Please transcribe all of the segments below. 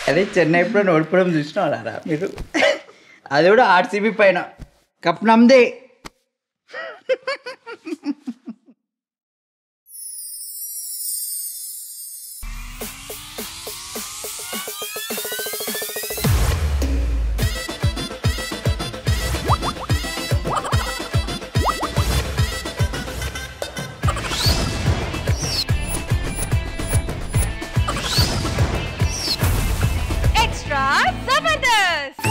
అదే చెన్నై ఎప్పుడో ఓడిపోవడం చూసినారా మీరు అది కూడా ఆర్సీబీ పైన కప్ నమ్దే ఎక్స్ట్రా జబర్దస్త్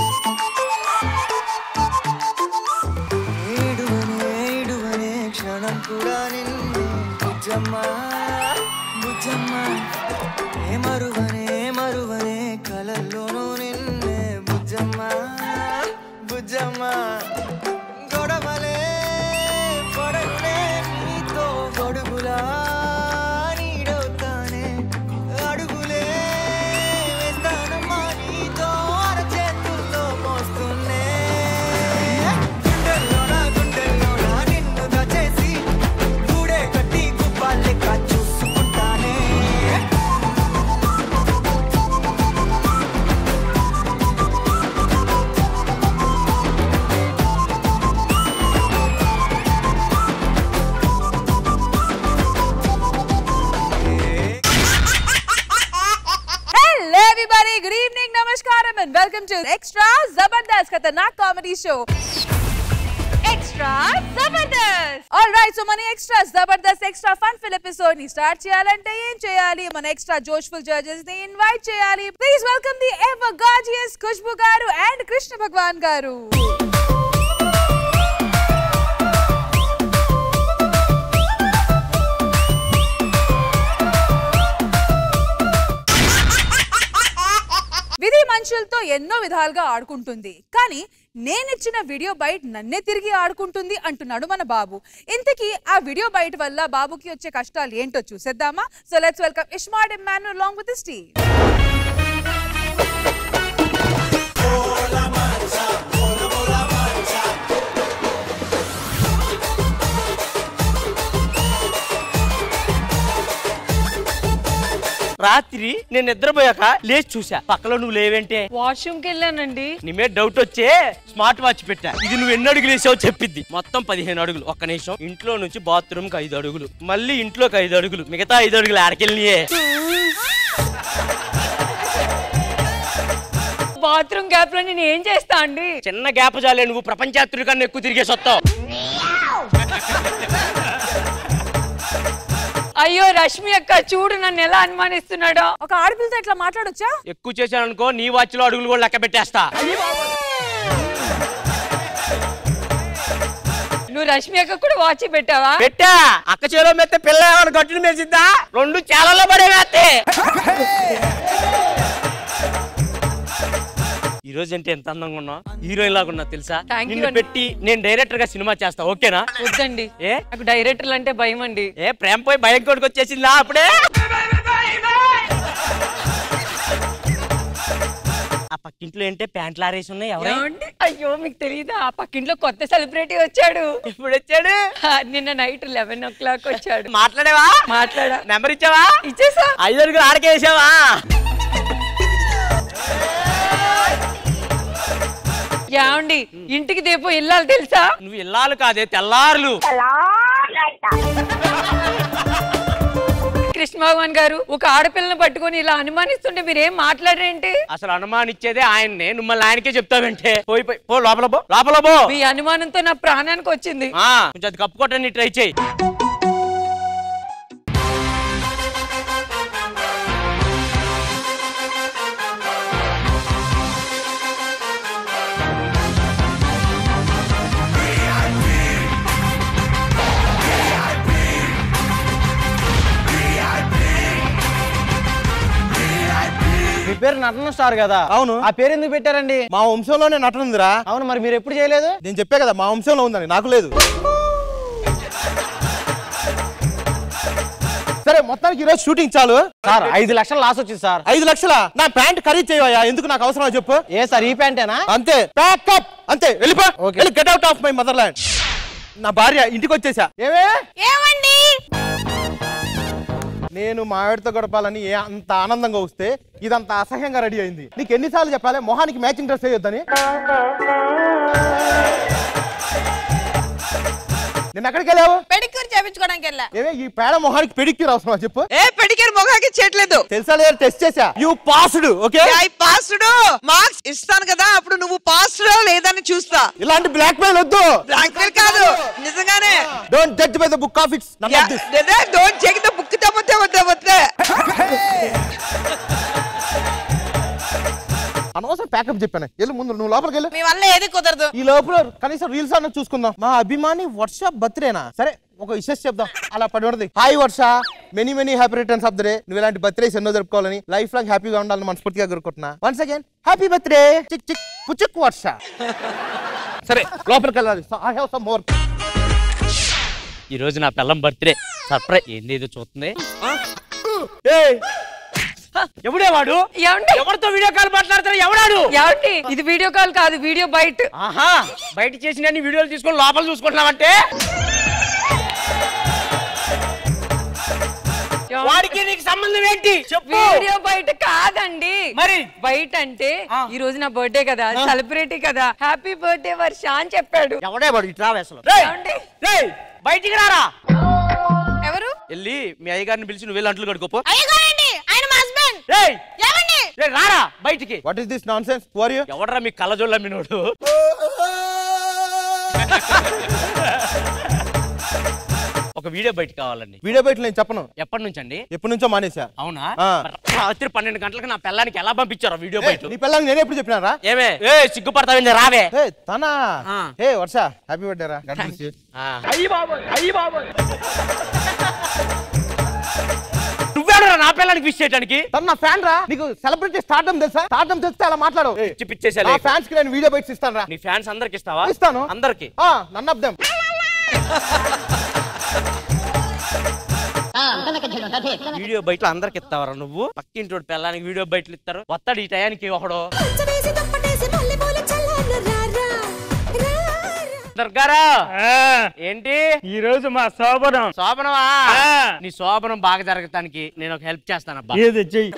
ఏడువనే ఏడువనే క్షణం కూడా నిన్నే బుజ్జమ్మ బుజ్జమ్మ ఏ మరువనే మరువనే కలల్లోనూ నిన్నే బుజ్జమ్మ బుజ్జమ్మ గొడవలే పడనులే నీతో గొడుగులా నీడవుతానే అడుగులే వేస్తానమ్మా నీతో అరచేతుల్లో మోస్తున్నే గుండెల్లోన గుండెల్లోన నిన్ను దాచేసి గూడే కట్టి గుప్పాలు లెక్క చూసుకుంటానే Hello everybody, good evening, namaskaram and welcome to Extra Zabardast Khatarnak Comedy Show. Extra Jabardasth all right so మన extra Jabardasth extra fun fill episode ని స్టార్ట్ చేయాలంటే ఏం చేయాలి మన ఎక్స్ట్రా జోష్ఫుల్ జడ్జెస్ ని ఇన్వైట్ చేయాలి please welcome the ever gorgeous Khushbu గారు అండ్ కృష్ణ భగవాన్ గారు విధి మనుషులతో ఎన్నో విధాలుగా ఆడుకుంటుంది కానీ నేనిచ్చిన వీడియో బైట్ నన్నే తిరిగి ఆడుకుంటుంది అంటున్నాడు మన బాబు ఇంతకీ ఆ వీడియో బైట్ వల్ల బాబుకి వచ్చే కష్టాలు ఏంటో చూసేద్దామా so let's welcome Ismart man along with Steve రాత్రి నేను నిద్రపోయాక లేచి చూసా పక్కలో నువ్వు లేవేంటే వాష్రూమ్కి వెళ్ళానండి నీ మీద డౌట్ వచ్చే స్మార్ట్ వాచ్ పెట్టా ఇది నువ్వు ఎన్ని అడుగులు వేసావు చెప్పిద్ది మొత్తం పదిహేను అడుగులు ఒక్క నిమిషం ఇంట్లో నుంచి బాత్రూమ్ కి ఐదు అడుగులు మళ్ళీ ఇంట్లోకి ఐదు అడుగులు మిగతా ఐదు అడుగులు ఆడకెళ్ళియే బాత్రూమ్ గ్యాప్ లో నేను ఏం చేస్తా అండి చిన్న గ్యాప్ చాలే నువ్వు ప్రపంచాత్రుడి కన్నా ఎక్కువ తిరిగేసి వస్తావు అయ్యో రష్మి అక్క చూడు నన్ను ఎలా అనుమానిస్తున్నాడో ఒక ఆడపిల్లతో ఇట్లా మాట్లాడొచ్చా ఎక్కువ చేశాను అనుకో నీ వాచ్ లో అడుగులు కూడా లెక్క పెట్టేస్తా నువ్వు రష్మి అక్క కూడా వాచి పెట్టావా పెట్టా అక్క చేలో మెత్తే పిల్ల ఏమైనా గట్టును మేసిద్దా రెండు చాలలో పడే వేస్తే ఈ రోజు అంటే ఎంత అందంగా ఉన్నావు హీరోయిన్ లాగా ఉన్నా తెలుసా Thank you నిన్ను అండి. పెట్టి నేను డైరెక్టర్ గా సినిమా చేస్తా ఓకేనా వద్దండి ఏ నాకు డైరెక్టర్లు అంటే భయం అండి ఏ ప్రేమ పోయి భయం కొడుకు వచ్చేసిందా అప్పుడే ఆ పక్కింట్లో ఏంటే ప్యాంట్లు ఆరేసి ఉన్నాయి ఎవరే ఏమండి? అయ్యో మీకు తెలియదా ఆ పక్కింట్లో కొత్త సెలబ్రిటీ వచ్చాడు ఎప్పుడు వచ్చాడు ఆ, నిన్న నైట్ లెవెన్ ఓ క్లాక్ వచ్చాడు మాట్లాడేవా మాట్లాడా నెంబర్ ఇచ్చావా ఇచ్చేసా ఐదు అడుగులు ఆడకేసావా ఏమండి ఇంటికి దేపో ఇల్లాలి తెలుసా నువ్వు ఇల్లాలు కాదే తెల్లారులు కృష్ణ భగవాన్ గారు ఒక ఆడపిల్లని పట్టుకొని ఇలా అనుమానిస్తుంటే మీరు ఏం మాట్లాడరేంటి అసలు అనుమానిచ్చేదే ఆయన్నే నువ్వు మళ్ళీ ఆయనకే చెప్తావంటే పోయి పోయి పో లోపల పో లోపల పో మీ అనుమానంతో నా ప్రాణానికి వచ్చింది ఆ, కొంచెం అది కప్పుకోవటాన్ని ట్రై చేయి మీ పేరు నటన స్టార్ కదా అవును. ఆ పేరు ఎందుకు పెట్టారండి మా వంశంలోనే నటన ఉందిరా అవును మరి మీరు ఎప్పుడు చేయలేదు నేను చెప్పా కదా మా వంశంలో ఉందని నాకు లేదు సరే మొత్తానికి ఈరోజు షూటింగ్ చాలు సార్ ఐదు లక్షలు లాస్ వచ్చింది సార్ ఐదు లక్షల నా ప్యాంట్ ఖరీదు చేయవయ్యా ఎందుకు నాకు అవసరమా చెప్పు ఏ సార్ ఈ ప్యాంటేనా అంతే ప్యాకప్ అంతే వెళ్ళిపో Okay. Get out of my mother land నా భార్య ఇంటికి వచ్చేసా ఏమే ఏమండి నేను మా ఆవిడతో గడపాలని ఏ అంత ఆనందంగా వస్తే ఇదంత అసహ్యంగా రెడీ అయింది నీకు ఎన్నిసార్లు చెప్పాలి మొహానికి మ్యాచింగ్ డ్రెస్ వేయొద్దని నిన్న ఎక్కడికి వెళ్ళావు పెడిక్యూర్ చేపించుకోవడానికి వెళ్ళా ఏమే ఈ పేడ మొహానికి పెడిక్యూర్ అవసరమా చెప్పు ఏ పెడిక్యూర్ మొగాకి చేయట్లేదు తెలుసా లేదా టెస్ట్ చేసా you passed okay I passed marks ఇస్తాను కదా అప్పుడు నువ్వు పాస్డ్ లేదని చూస్తా ఇలాంటి బ్లాక్ మెయిల్ వద్దు బ్లాక్ మెయిల్ కాదు నిజంగానే don't judge by the book of its none of this don't check the book తప్పతే వద్దే వద్దే అనవసరం ప్యాకప్ చెప్పాను వెళ్ళు ముందు నువ్వు లోపలికి వెళ్ళు మీ వల్ల ఏది కుదరదు ఈ లోపల కనీసం రీల్స్ అన్న చూసుకుందాం మా అభిమాని వర్ష బర్త్డేనా సరే ఒక విషెస్ చెప్దాం అలా పడిపడది hi Varsha many many happy returns of the day నువ్వు ఇలాంటి బర్త్డేస్ ఎన్నో జరుపుకోవాలని లైఫ్ లాంగ్ హ్యాపీగా ఉండాలని మనస్ఫూర్తిగా కోరుకుంటున్నా వన్స్ అగైన్ హ్యాపీ బర్త్డే చిక్ చిక్ పుచుక్ వర్ష సరే లోపలికి వెళ్ళాలి ఐ హావ్ సమ్ మోర్ ఈ రోజు నా పిల్లం బర్త్డే సర్ప్రైజ్ ఏంది ఏదో చూస్తుంది ఎవడే వాడు ఏమండి ఎవరితో వీడియో కాల్ మాట్లాడతారు ఎవడాడు ఏమండి ఇది వీడియో కాల్ కాదు వీడియో బయట ఆహా బయట చేసిన అన్ని వీడియోలు తీసుకొని లోపల చూసుకుంటున్నావంటే వాడికి నీకు సంబంధం ఏంటి చెప్పు వీడియో బయట కాదండి మరి బయట అంటే ఈ రోజు నా బర్త్డే కదా సెలబ్రిటీ కదా హ్యాపీ బర్త్డే వర్ష అని చెప్పాడు ఎవడే వాడు ఇట్లా అసలు రేయ్, ఏమండి? రేయ్, బయటికి రారా ఎవరు వెళ్ళి మీ అయ్యగారిని పిలిచి నువ్వు వెళ్ళి అంట్లు కడుకోపో అయ్యగారండి ఆయన మా హస్బెండ్ రేయ్ ఏమండి రేయ్, రారా బయటికి what is this nonsense వర్ యూ ఎవడరా మీ కళ్ళజోళ్ళు అమ్మినోడు ఒక వీడియో బయట కావాలండి వీడియో బయట నేను చెప్పను ఎప్పటి నుంచి అండి ఎప్పటి నుంచో మానేశా అవునా ఆ. మరి రాత్రి పన్నెండు గంటలకు నా పిల్లానికి ఎలా పంపించారు వీడియో ఏయ్, బయట నీ పిల్లలకి నేను ఎప్పుడు చెప్పినారా ఏమే ఏ సిగ్గుపడతావింది రావే హే తనా ఆ. హే వర్ష హ్యాపీ బర్త్డే రా ఆ. నువ్వేడరా నా పిల్లానికి విష్ చేయడానికి తను నా ఫ్యాన్ రా నీకు సెలబ్రిటీ స్టార్టం తెలుసా స్టార్టం తెలిస్తే అలా మాట్లాడు పిచ్చి పిచ్చేసా నా ఫ్యాన్స్ కి నేను వీడియో బైట్స్ ఇస్తాను రా నీ ఫ్యాన్స్ అందరికి ఇస్తావా ఇస్తాను. అందరికి ఆ నన్ ఆఫ్ దెమ్ వీడియో బయట అందరికి ఇస్తావరా నువ్వు పక్కింటి పిల్లానికి వీడియో బయటలు ఇస్తారు వస్తాడు ఈ టయానికి ఒకడు దొరగారా ఏంటి ఈ రోజు మా శోభనం శోభనమా ఆ. నీ శోభనం బాగా జరగటానికి నేను ఒక హెల్ప్ చేస్తానబ్బా ఏది చెయ్యి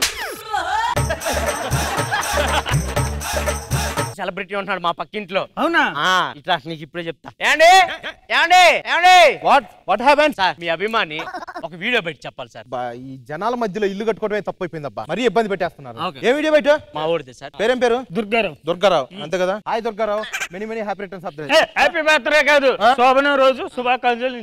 సెలబ్రిటీ ఉంటున్నాడు మా పక్కింట్లో అవునా ఆ, ఇట్లా నీకు ఇప్పుడే చెప్తా ఏమండి ఏమండి ఏమండి వాట్ వాట్ హ్యాపెన్ సార్ మీ అభిమాని ఒక వీడియో బయట చెప్పాలి సార్ ఈ జనాల మధ్యలో ఇల్లు కట్టుకోవడమే తప్పైపోయిందబ్బా మరీ ఇబ్బంది పెట్టేస్తున్నారు ఓకే. ఏ వీడియో బయట మా ఊడిదే సార్ పేరేం పేరు దుర్గారావు దుర్గారావు అంతే కదా hi Durgarao many many happy returns of the ఏ, హ్యాపీ బర్త్డే కాదు శోభనం రోజు శుభాకాంక్షలు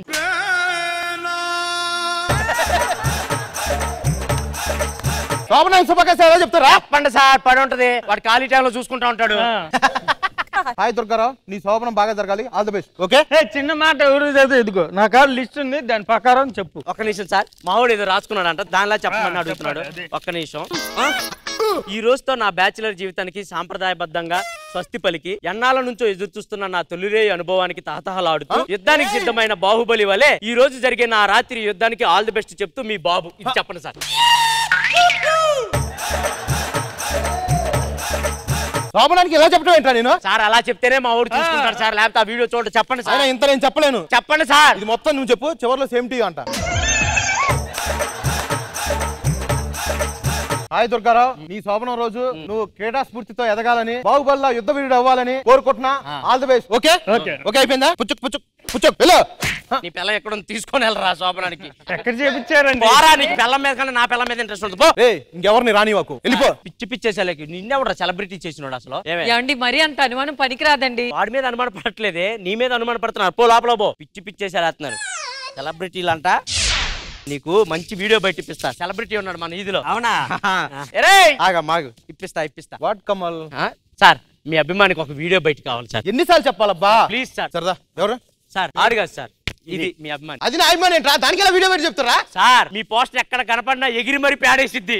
శోభనానికి శుభాకాంక్షలు ఎలా చెప్తారా చెప్పండి సార్ పడి ఉంటది వాడు ఖాళీ టైంలో చూసుకుంటా ఉంటాడు ఆ. హాయ్ దుర్గారావు నీ శోభనం బాగా జరగాలి ఆల్ ది బెస్ట్ ఓకే ఏ, చిన్న మాట ఎవరు చదువు ఇదిగో నా కాడ లిస్ట్ ఉంది దాని ప్రకారం చెప్పు ఒక్క నిమిషం సార్ మావాడు ఏదో రాసుకున్నాడు అంట దానిలా చెప్పమని అడుగుతున్నాడు అదే. ఒక్క నిమిషం ఆ? ఈ రోజుతో నా బ్యాచిలర్ జీవితానికి సాంప్రదాయబద్ధంగా స్వస్తి పలికి ఎన్నాళ్ళ నుంచో ఎదురు చూస్తున్న నా తొలిరే అనుభవానికి తహతహలాడుతూ యుద్ధానికి సిద్ధమైన బాహుబలి వలె ఈ రోజు జరిగే నా రాత్రి యుద్ధానికి ఆల్ ది బెస్ట్ చెప్తూ మీ బాబు ఇది చెప్పండి సార్ శోభనానికి ఎలా చెప్పడం ఏంటా నేను సార్ అలా చెప్తేనే మా ఊరు చూసుకుంటాడు సార్ లేకపోతే ఆ వీడియో చూడండి చెప్పండి ఆయన సార్ ఇంత నేను చెప్పలేను చెప్పండి సార్ ఇది మొత్తం నువ్వు చెప్పు చివరిలో సేమ్ టీ అంట హాయ్ దుర్గారావు నీ శోభనం రోజు నువ్వు క్రీడా స్ఫూర్తితో ఎదగాలని బాహుబలిలో యుద్ధ వీరుడు అవ్వాలని కోరుకుంటున్నా all the best okay okay. Okay అయిపోయిందా పుచ్చుక్ పుచ్చుక్ పుచ్చుక్ వెళ్ళు నీ పిల్ల ఎక్కడ ఉంది? తీసుకొని వెళ్ళరా శోభనానికి ఎక్కడ చేపించారండి పోరా నీకు పిల్ల మీద కన్నా నా పిల్ల మీద ఇంట్రెస్ట్ ఉంది పో ఏ ఇంకెవరిని రాని వాకు వెళ్ళిపో పిచ్చి పిచ్చేసాలకి నిన్నెవడ సెలబ్రిటీ చేసినాడు అసలు ఏమే ఏమండి మరీ అంత అనుమానం పనికిరాదండి వాడి మీద అనుమాన పడట్లేదే నీ మీద అనుమాన పడుతున్నారు పో లోపల పో పిచ్చి పిచ్చేసేస్తున్నారు సెలబ్రిటీలు అంట నీకు మంచి వీడియో బయట ఇప్పిస్తా సెలబ్రిటీ ఉన్నాడు మన వీధిలో అవునా ఆగా మాగు ఇప్పిస్తా ఇప్పిస్తా వాట్ కమల్ ఆ? సార్ మీ అభిమానికి ఒక వీడియో బయట కావాలి సార్ ఎన్నిసార్లు చెప్పాలబ్బా ప్లీజ్ సార్ సరదా ఎవరు సార్ ఆడు కాదు సార్ ఇది మీ అభిమాని అది నా అభిమాని ఏంట్రా దానికి ఎలా వీడియో పెట్టి చెప్తారా సార్ మీ పోస్టర్ ఎక్కడ కనపడినా ఎగిరి మరి పేడేసిద్ది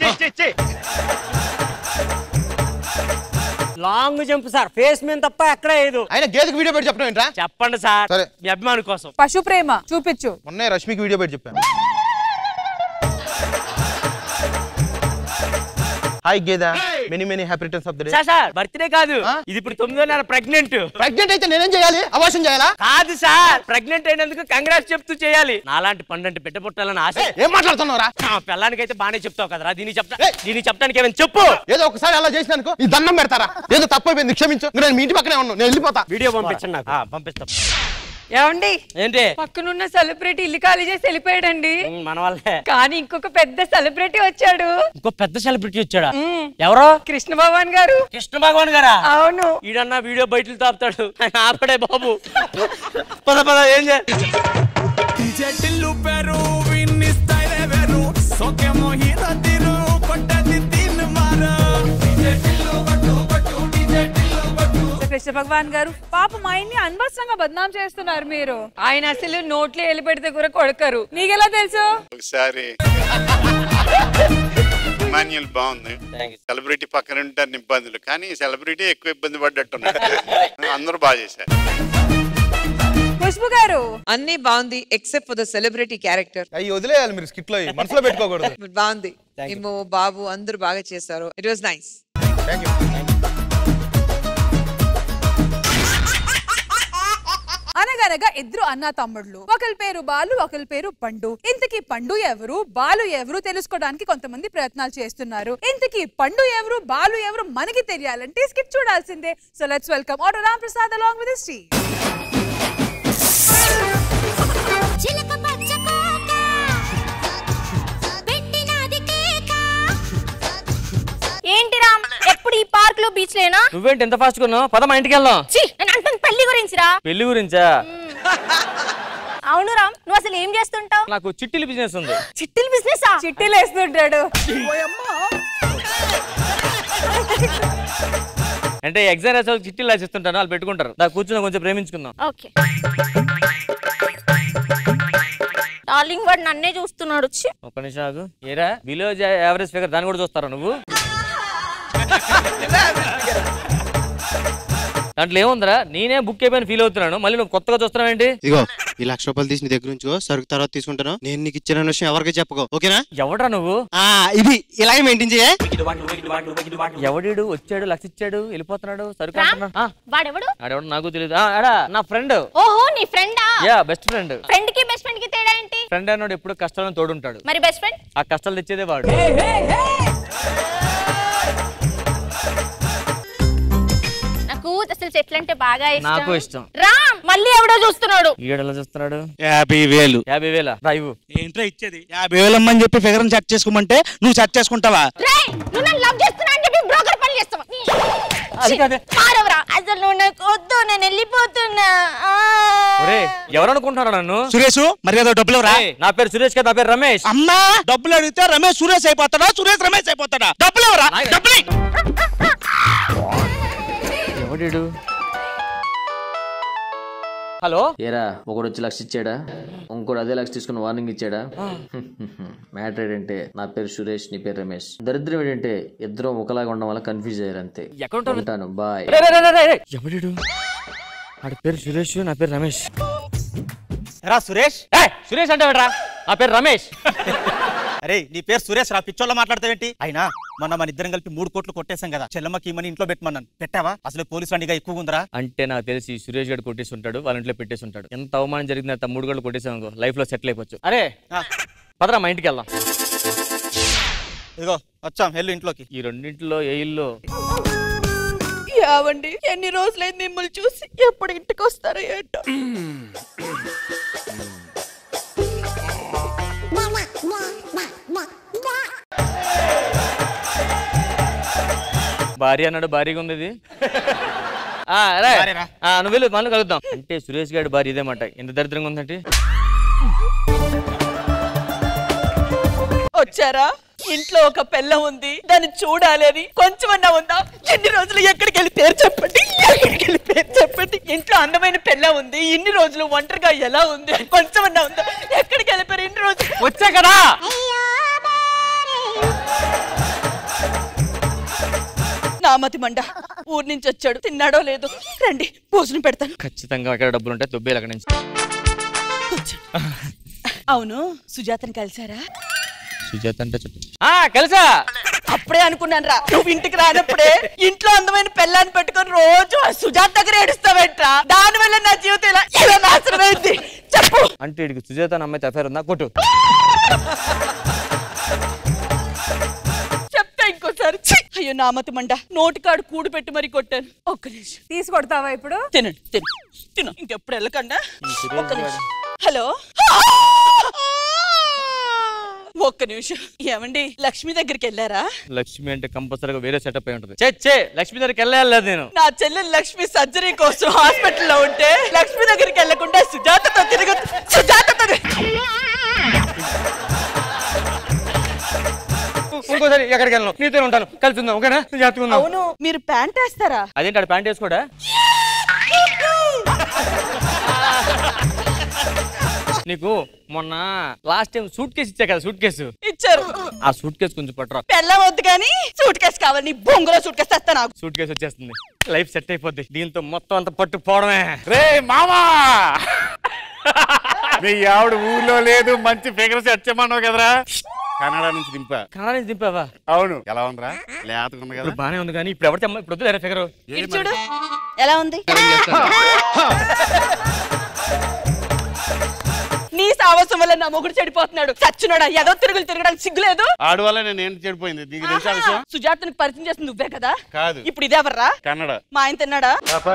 లాంగ్ జంప్ సార్ ఫేస్ మీద తప్ప ఎక్కడ లేదు ఆయన గేదెకి వీడియో పెట్టి చెప్పడం ఏంట్రా చెప్పండి సార్ సరే. మీ అభిమాని కోసం పశు ప్రేమ చూపించు మొన్నే రష్మికి వీడియో పెట్టి చెప్పాను హాయ్ గేదా many many happy returns of the day sir sir birthday కాదు ఆ? ఇది ఇప్పుడు తొమ్మిదో నెల ప్రెగ్నెంట్ ప్రెగ్నెంట్ అయితే నేనేం చేయాలి అవాసం చేయాలా కాదు సార్ ప్రెగ్నెంట్ అయినందుకు కంగ్రాట్స్ చెప్తూ చేయాలి నాలాంటి పండంటి పెట్ట పుట్టాలని ఆశ ఏం మాట్లాడుతున్నావురా ఆ పిల్లానికి అయితే బానే చెప్తావు కదరా దీన్ని చెప్తా దీన్ని చెప్తానికి ఏమైనా చెప్పు ఏదో ఒకసారి అలా చేసినానుకో ఈ దండం పెడతారా ఏదో తప్పైపోయింది క్షమించు నేను మీ ఇంటి పక్కనే ఉన్నాను నేను వెళ్ళిపోతా వీడియో పంపించండి నాకు ఆ, పంపిస్తాం ఏమండి ఏంటి పక్కనున్న సెలబ్రిటీ ఇల్లు ఖాళీ చేసి వెళ్ళిపోయాడండి ఉమ్, మన వాళ్ళే కానీ ఇంకొక పెద్ద సెలబ్రిటీ వచ్చాడు ఇంకో పెద్ద సెలబ్రిటీ వచ్చాడా మ్మ్. ఎవరో కృష్ణ భగవాన్ గారు కృష్ణ భగవాన్ గారా అవును ఈడన్నా వీడియో బయటలు తాపుతాడు ఆయన ఆపడే బాబు పద పద ఏం చే టిల్లు పెరు విన్ని స్టైల్ వేరు సోకేమో హీరో తీరు కొట్టది తిన్ మారు టిల్లు కొట్టు కొట్టు డీజే టిల్లు కొట్టు కృష్ణ భగవాన్ గారు పాపం ఆయన్ని అనవసరంగా బదనాం చేస్తున్నారు మీరు ఆయన అసలు నోట్లో వెళ్ళి పెడితే కూడా కొడకరు నీకెలా తెలుసు ఒకసారి మాన్యుల్ బాగుంది సెలబ్రిటీ పక్కన ఉంటారు ఇబ్బందులు కానీ సెలబ్రిటీ ఎక్కువ ఇబ్బంది పడ్డట్టున్నారు అందరూ బాగా చేశారు ఖుష్బు గారు అన్ని బాగుంది except for the celebrity character అవి వదిలేయాలి మీరు స్కిట్ లో ఇవి. మనసులో పెట్టుకోకూడదు బాగుంది ఏమో బాబు అందరూ బాగా చేశారు it was nice thank you అనగనగా ఇద్దరు అన్న తమ్ముళ్ళు ఒకరి పేరు బాలు ఒకరి పేరు పండు ఇంతకీ పండు ఎవరు బాలు ఎవరు తెలుసుకోవడానికి కొంతమంది ప్రయత్నాలు చేస్తున్నారు ఇంతకీ పండు ఎవరు బాలు ఎవరు మనకి తెలియాలంటే స్కిట్ చూడాల్సిందే so let's welcome auto Ram Prasad along with శ్రీ చిలక పచ్చ కోక పెట్టినది కేక ఏంటి రామ్ ఎప్పుడు ఈ పార్క్ లో బీచ్ లేనా నువ్వేంటి ఎంత ఫాస్ట్ కొన్నావు పద మా ఇంటికి వెళ్దాం ఛీ నేను అంటుంది పెళ్లి గురించిరా పెళ్లి గురించా అవును రామ్ నువ్వు అసలు ఏం చేస్తుంటావు నాకు చిట్టిల బిజినెస్ ఉంది చిట్టిల్ బిజినెస్ చిట్టీలు వేస్తుంటాడు అంటే ఎగ్జామ్ రాసే వాళ్ళకి చిట్టీలు రాసిస్తుంటాను వాళ్ళు పెట్టుకుంటారు నాకు కూర్చుని కొంచెం ప్రేమించుకుందాం ఓకే డార్లింగ్ వాడు నన్నే చూస్తున్నాడు ఛీ. ఒక్క నిమిషం ఆగు ఏరా బిలో యావరేజ్ ఫిగర్ దాన్ని కూడా చూస్తారా నువ్వు దాంట్లో ఏముందిరా నేనే బుక్ అయిపోయిన ఫీల్ అవుతున్నాను మళ్ళీ నువ్వు కొత్తగా చూస్తున్నావు ఏంటి ఇదిగో ఈ లక్ష రూపాయలు తీసి నీ దగ్గర ఉంచుకో సరుకు తర్వాత తీసుకుంటాను నేను నీకు ఇచ్చిన విషయం ఎవరికి చెప్పుకో ఓకేనా ఎవడ్రా నువ్వు ఆ ఇది ఇలాగే మెయింటైన్ చేయ ఎవడీడు వచ్చాడు లక్ష ఇచ్చాడు వెళ్ళిపోతున్నాడు సరుకు రామ్ అంటున్నాడు. ఆ, వాడెవడు ఆడెవడు నాకు తెలియదు ఆ, ఆడా నా ఫ్రెండ్ ఓహో నీ ఫ్రెండా యా బెస్ట్ ఫ్రెండ్ ఫ్రెండ్ కి బెస్ట్ ఫ్రెండ్ కి తేడా ఏంటి ఫ్రెండ్ అన్నాడు ఎప్పుడు కష్టాలను తోడుంటాడు మరి బెస్ట్ ఫ్రెండ్ ఆ కష్టాలు తెచ్చేదే వాడు నాకు అసలు చెట్లు అంటే బాగా నాకు ఇష్టం ఇష్టం రామ్ మళ్ళీ ఎవడో చూస్తున్నాడు ఈడు ఎలా చూస్తున్నాడు యాభై వేలు యాభై వేల రైవు ఏంట్రా ఇచ్చేది యాభై వేలు అమ్మని చెప్పి ఫిగర్ సెట్ చేసుకోమంటే నువ్వు సెట్ చేసుకుంటావా రేయ్ నువ్వు నన్ను లవ్ చేస్తున్నా అని చెప్పి బ్రోకర్ పని చేస్తావా అది కాదే. మారవరా అసలు నువ్వు నాకు వద్దు నేను వెళ్ళిపోతున్నా ఆ. ఒరే ఎవరు అనుకుంటున్నాడు నన్ను సురేష్ మర్యాద డబ్బులు ఎవరా ఏయ్, నా పేరు సురేష్ కదా నా పేరు రమేష్ అమ్మా డబ్బులు అడిగితే రమేష్ సురేష్ అయిపోతాడా సురేష్ రమేష్ అయిపోతాడా డబ్బులు ఎవరా నాయనా. డబ్బులు ఇయ్యి. ఎవడీడు హలో ఏరా ఒకడు వచ్చి లక్ష ఇచ్చాడా ఇంకోటి అదే లక్ష తీసుకుని వార్నింగ్ ఇచ్చాడా మ్యాటర్ ఏంటంటే నా పేరు సురేష్ నీ పేరు రమేష్ దరిద్రం ఏంటంటే ఇద్దరం ఒకలాగా ఉండడం వల్ల కన్ఫ్యూజ్ అయ్యారు అంతే ఉంటాను బాయ్ ఎవడీడు ఆడి పేరు సురేష్ నా పేరు రమేష్ రా సురేష్ ఏయ్, సురేష్ అంటే ఎవడ్రా? నా పేరు రమేష్ అరే నీ పేరు సురేష్ రా పిచ్చోళ్ళ మాట్లాడతావేంటి అయినా మొన్న మన ఇద్దరం కలిపి మూడు కోట్లు కొట్టేశాం కదా చెల్లమ్మకి ఇమ్మని ఇంట్లో పెట్టమన్నాను పెట్టావా అసలు పోలీసు రండిగా ఎక్కువ ఉందిరా అంటే నాకు తెలిసి సురేష్ గారు కొట్టేసి ఉంటాడు వాళ్ళ ఇంట్లో పెట్టేసి ఉంటాడు ఎంత అవమానం జరిగింది అంత మూడు గంటలు కొట్టేసాం లైఫ్ లో సెటిల్ అయిపోవచ్చు అరే ఆ, పదరా మా ఇంటికి వెళ్దాం ఇదిగో వచ్చాం వెళ్ళు ఇంట్లోకి ఈ రెండింటిలో ఏ ఇల్లు యావండి ఎన్ని రోజులైంది మిమ్మల్ని చూసి ఎప్పుడు ఇంటికి వస్తారో ఏంటో భార్య అన్నాడు భారీగా ఉంది ఇది ఆ, రే. భార్యరా? ఆ, నువ్వు వెళ్ళు మళ్ళీ కలుద్దాం అంటే సురేష్ గారి భార్య ఇదేమాట ఎంత దరిద్రంగా ఉందంటే వచ్చారా ఇంట్లో ఒక పెళ్ళ ఉంది దాన్ని చూడాలి అని కొంచెమన్నా ఉందా ఎన్ని రోజులు ఎక్కడికి వెళ్ళి పేరు చెప్పండి ఎక్కడికి వెళ్ళి పేరు చెప్పండి ఇంట్లో అందమైన పెళ్ళ ఉంది ఇన్ని రోజులు ఒంటరిగా ఎలా ఉంది కొంచెమన్నా ఉందా ఎక్కడికి వెళ్ళిపోయారు ఇన్ని రోజులు వచ్చా కదా నామతి మండ ఊరి నుంచి వచ్చాడు తిన్నాడో లేదో రండి భోజనం పెడతాను ఖచ్చితంగా ఎక్కడ డబ్బులు ఉంటాయి దుబ్బేలు అక్కడి నుంచి కూర్చోండి. అవును సుజాతని కలిసారా సుజాత అంటే చెప్పు ఆ కలిసా అప్పుడే అనుకున్నాను రా నువ్వు ఇంటికి రానప్పుడే ఇంట్లో అందమైన పెళ్ళాన్ని పెట్టుకొని రోజు ఆ సుజాత దగ్గర ఏడుస్తావేంట్రా దాని వల్ల నా జీవితం ఇలా ఇలా నాశనం అయింది చెప్పు అంటే ఇడికి సుజాత అన్న అమ్మాయి అఫేర్ ఉందా కొట్టు చెప్తా ఇంకోసారి ఛీ! అయ్యో నామతి మండ నోటికాడు కూడు పెట్టి మరీ కొట్టాను ఒక్క నిమిషం తీసి కొడతావా ఇప్పుడు తినండి తిను తిను ఇంకెప్పుడు వెళ్ళకండా ఒక్క నిమిషం హలో ఒక్క నిమిషం ఏమండి లక్ష్మి దగ్గరికి వెళ్ళారా లక్ష్మి అంటే కంపల్సరీగా వేరే సెటప్ అయి ఉంటుంది చే చే లక్ష్మి దగ్గరికి వెళ్ళలేదు నేను నా చెల్లెలు లక్ష్మి సర్జరీ కోసం హాస్పిటల్లో ఉంటే లక్ష్మి దగ్గరికి వెళ్లకుండా సుజాతతో తిరగ సుజాతతో ఇంకోసారి ఎక్కడికి వెళ్ళను నీతో ఉంటాను కలిసి ఉందాం ఓకేనా నువ్వు జాగ్రత్తగా ఉన్నావు అవును మీరు ప్యాంట్ వేస్తారా అదేంటి ఆడు ప్యాంట్ వేసుకోడా నీకు మొన్న లాస్ట్ టైం సూట్ కేసు ఇచ్చా కదా సూట్ కేసు ఇచ్చారు ఆ సూట్ కేసు కొంచెం పట్టరా పెళ్ళం వద్దు కానీ సూట్ కేసు కావాలి నీ బొంగులో సూట్ కేసు తెస్తా నాకు సూట్ కేసు వచ్చేస్తుంది లైఫ్ సెట్ అయిపోద్ది దీంతో మొత్తం అంత పట్టు పోవడమే రే మామా మీ ఆవిడ ఊర్లో లేదు మంచి ఫిగర్స్ వచ్చేమన్నావు కదరా కన్నడ నుంచి దింపా కన్నడ నుంచి దింపావా అవును ఎలా ఉందిరా లేతగా ఉంది కదా ఇప్పుడు బానే ఉంది కానీ ఇప్పుడు ఎవరు తెమ్మ ఇప్పుడు వద్దు ఫిగర్ ఇటు చూడు ఎలా ఉంది నీ సావసం వల్ల నా మొగుడు చెడిపోతున్నాడు చచ్చున్నాడా ఏదో తిరుగులు తిరగడానికి సిగ్గులేదు ఆడు వల్ల నేను ఏంటి చెడిపోయింది నీకు తెలుసా విషయం సుజాతనికి పరిచయం చేస్తుంది నువ్వే కదా కాదు ఇప్పుడు ఇదే ఎవర్రా కన్నడ మా ఆయన తిన్నాడా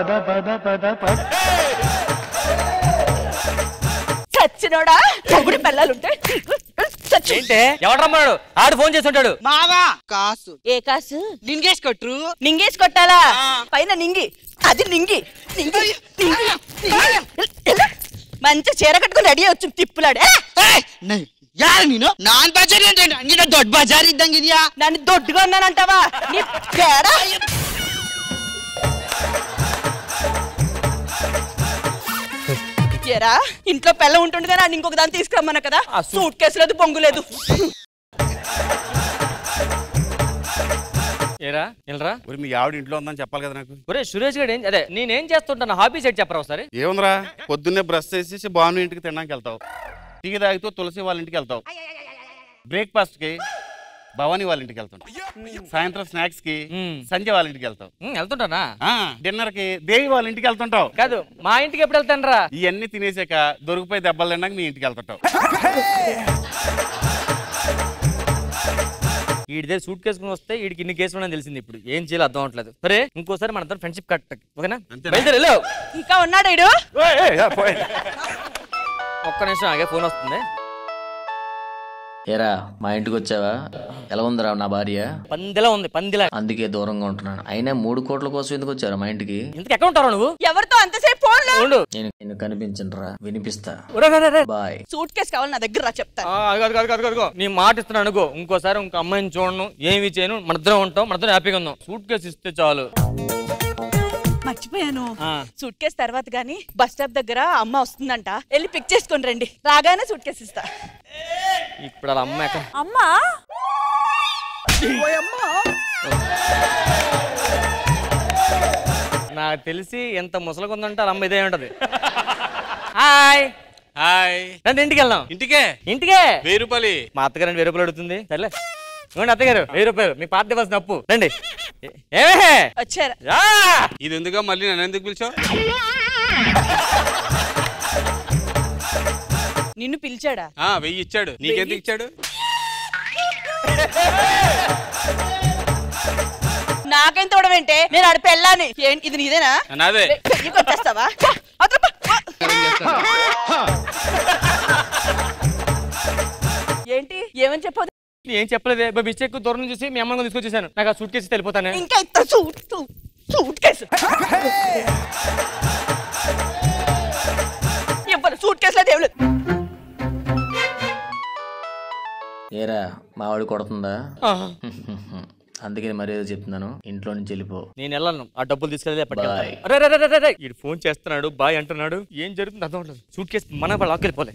చచ్చినోడా మొగుడు పిల్లలుంటే ఏంటే ఎవడు రమ్మన్నాడు ఆడు ఫోన్ చేసి ఉంటాడు మావా కాసు ఏ కాసు నింగేసి కొట్టు నింగేసి కొట్టాలా పైన నింగి అది నింగి నింగి నింగి నింగి. ఎలా? మంచి చీర కట్టుకుని రెడీ వచ్చు తిప్పులాడే ಯಾರು ನೀನು ನಾನ್ ಬಜಾರಿ ಅಂತ ನಿನ್ನ ದೊಡ್ಡ ಬಜಾರ್ ಇದ್ದಂಗಿದ್ಯಾ నన్ను దొడ్డుగా ఉన్నానంటావా నీ తేడా ఏరా ఇంట్లో పిల్ల ఉంటుండగా నన్ను ఇంకొక దాన్ని తీసుకురమ్మన్నా కదా సూట్ కేసు లేదు బొంగు లేదు ఏరా వెళ్ళరా ఒరి మీ ఆవిడ ఇంట్లో ఉందని చెప్పాలి కదా నాకు ఒరే సురేష్ గారు ఏం అదే నేనేం చేస్తుంటాను హాబీ సెట్ చెప్పరా ఒకసారి ఏముందిరా పొద్దున్నే బ్రష్ చేసేసి భాను ఇంటికి తినడానికి వెళ్తావు టీ తాగుతూ తులసి వాళ్ళ ఇంటికి వెళ్తావు బ్రేక్ఫాస్ట్ కి భవానీ వాళ్ళ ఇంటికి వెళ్తావు సాయంత్రం స్నాక్స్ కి సంజయ్ వాళ్ళ ఇంటికి వెళ్తావు వెళ్తుంటానా డిన్నర్ కి దేవి వాళ్ళ ఇంటికి వెళ్తుంటావు కాదు మా ఇంటికి ఎప్పుడు వెళ్తాను రా ఇవన్నీ తినేసాక దొరికిపోయి దెబ్బలు తినడానికి మీ ఇంటికి వెళ్తుంటావు వీడి సూట్ కేసుకుని వస్తే వీడికి ఇన్ని కేసులు ఉన్నాయని తెలిసింది ఇప్పుడు ఏం చేయాలో అర్థం అవట్లేదు సరే ఇంకోసారి మన ఫ్రెండ్షిప్ కట్ ఓకేనా బయలుదేరి వెళ్ళు. ఇంకా ఉన్నాడు ఇడు ఒక్క నిమిషం ఆగే ఫోన్ వస్తుంది ఏరా మా ఇంటికి వచ్చావా ఎలా ఉందిరా నా భార్య పందిలా ఉంది పందిలా అందుకే దూరంగా ఉంటున్నాను అయినా మూడు కోట్ల కోసం ఎందుకు వచ్చారా మా ఇంటికి ఇంతకు ఎక్కడ ఉంటావు నువ్వు ఎవరితో అంతసేపు ఫోన్లో ఉండు నేను నేను కనిపించనురా వినిపిస్తా ఒరే, రే, రే, రే. బాయ్ సూట్ కేసు కావాలి నా దగ్గర రా చెప్తా ఆ, అదిగో, అదిగో, అదిగో, అదిగో, అదిగో. నీ మాట ఇస్తున్నాను అనుకో ఇంకోసారి ఇంకో అమ్మాయిని చూడను ఏమి చేయను మన ఇద్దరం ఉంటాం మన ఇద్దరం హ్యాపీగా ఉందాం సూట్ కేసు ఇస్తే చాలు మర్చిపోయాను సూట్ కేసు తర్వాత గానీ బస్ స్టాప్ దగ్గర అమ్మ వస్తుందంట వెళ్ళి పిక్ చేసుకొని రండి రాగానే సూట్ కేసు ఇస్తా ఇప్పుడు అలా అమ్మ ఎక్కడ అమ్మా నాకు తెలిసి ఎంత ముసలిగుందంటే వాళ్ళ అమ్మ ఇదే ఉంటది హాయ్ హాయ్ రండి ఇంటికి వెళ్దాం ఇంటికే ఇంటికే వెయ్యి రూపాయలు మా అత్తగారు వెయ్యి రూపాయలు అడుగుతుంది సర్లే ఇవ్వండి అత్తగారు వెయ్యి రూపాయలు మీ పాత ఇవ్వాల్సిన అప్పు రండి ఏ- ఏమే వచ్చారా రా! ఇది ఎందుకో మళ్ళీ నన్ను ఎందుకు పిలిచావు నిన్ను పిలిచాడా ఆ వెయ్యి ఇచ్చాడు నీకెందుకు ఇచ్చాడు నాకేం తోడవేంటే నేను ఆడ పెళ్ళాని ఏంటి ఇది నీదేనా నాదే పెళ్లి కొట్టేస్తావా అతను ఏంటి ఏమని చెప్పదు ఏం చెప్పలేదే బాబు ఇచ్చే ఎక్కువ దూరం నుంచి చూసి మీ అమ్మని తీసుకొచ్చేసాను నాకు ఆ సూట్ కేసు వెళ్ళిపోతానే ఇంకా ఇంత సూట్ సూట్ సూట్ కేసు ఇవ్వను సూట్ కేసులో దేవుడు ఏరా మా వాడు కొడుతుందా అందుకే మర్యాద చెప్తున్నాను ఇంట్లో నుంచి వెళ్ళిపో నేను వెళ్ళను ఆ డబ్బులు తీసుకెళ్ళి ఎప్పటికీ Bye. వెళ్తాను. అరే, అరే, అరే, అరే, వీడు ఫోన్ చేస్తున్నాడు బాయ్ అంటున్నాడు ఏం జరుగుతుంది అర్థం అవట్లేదు సూట్ కేసు మన లాక్ వెళ్ళిపోలే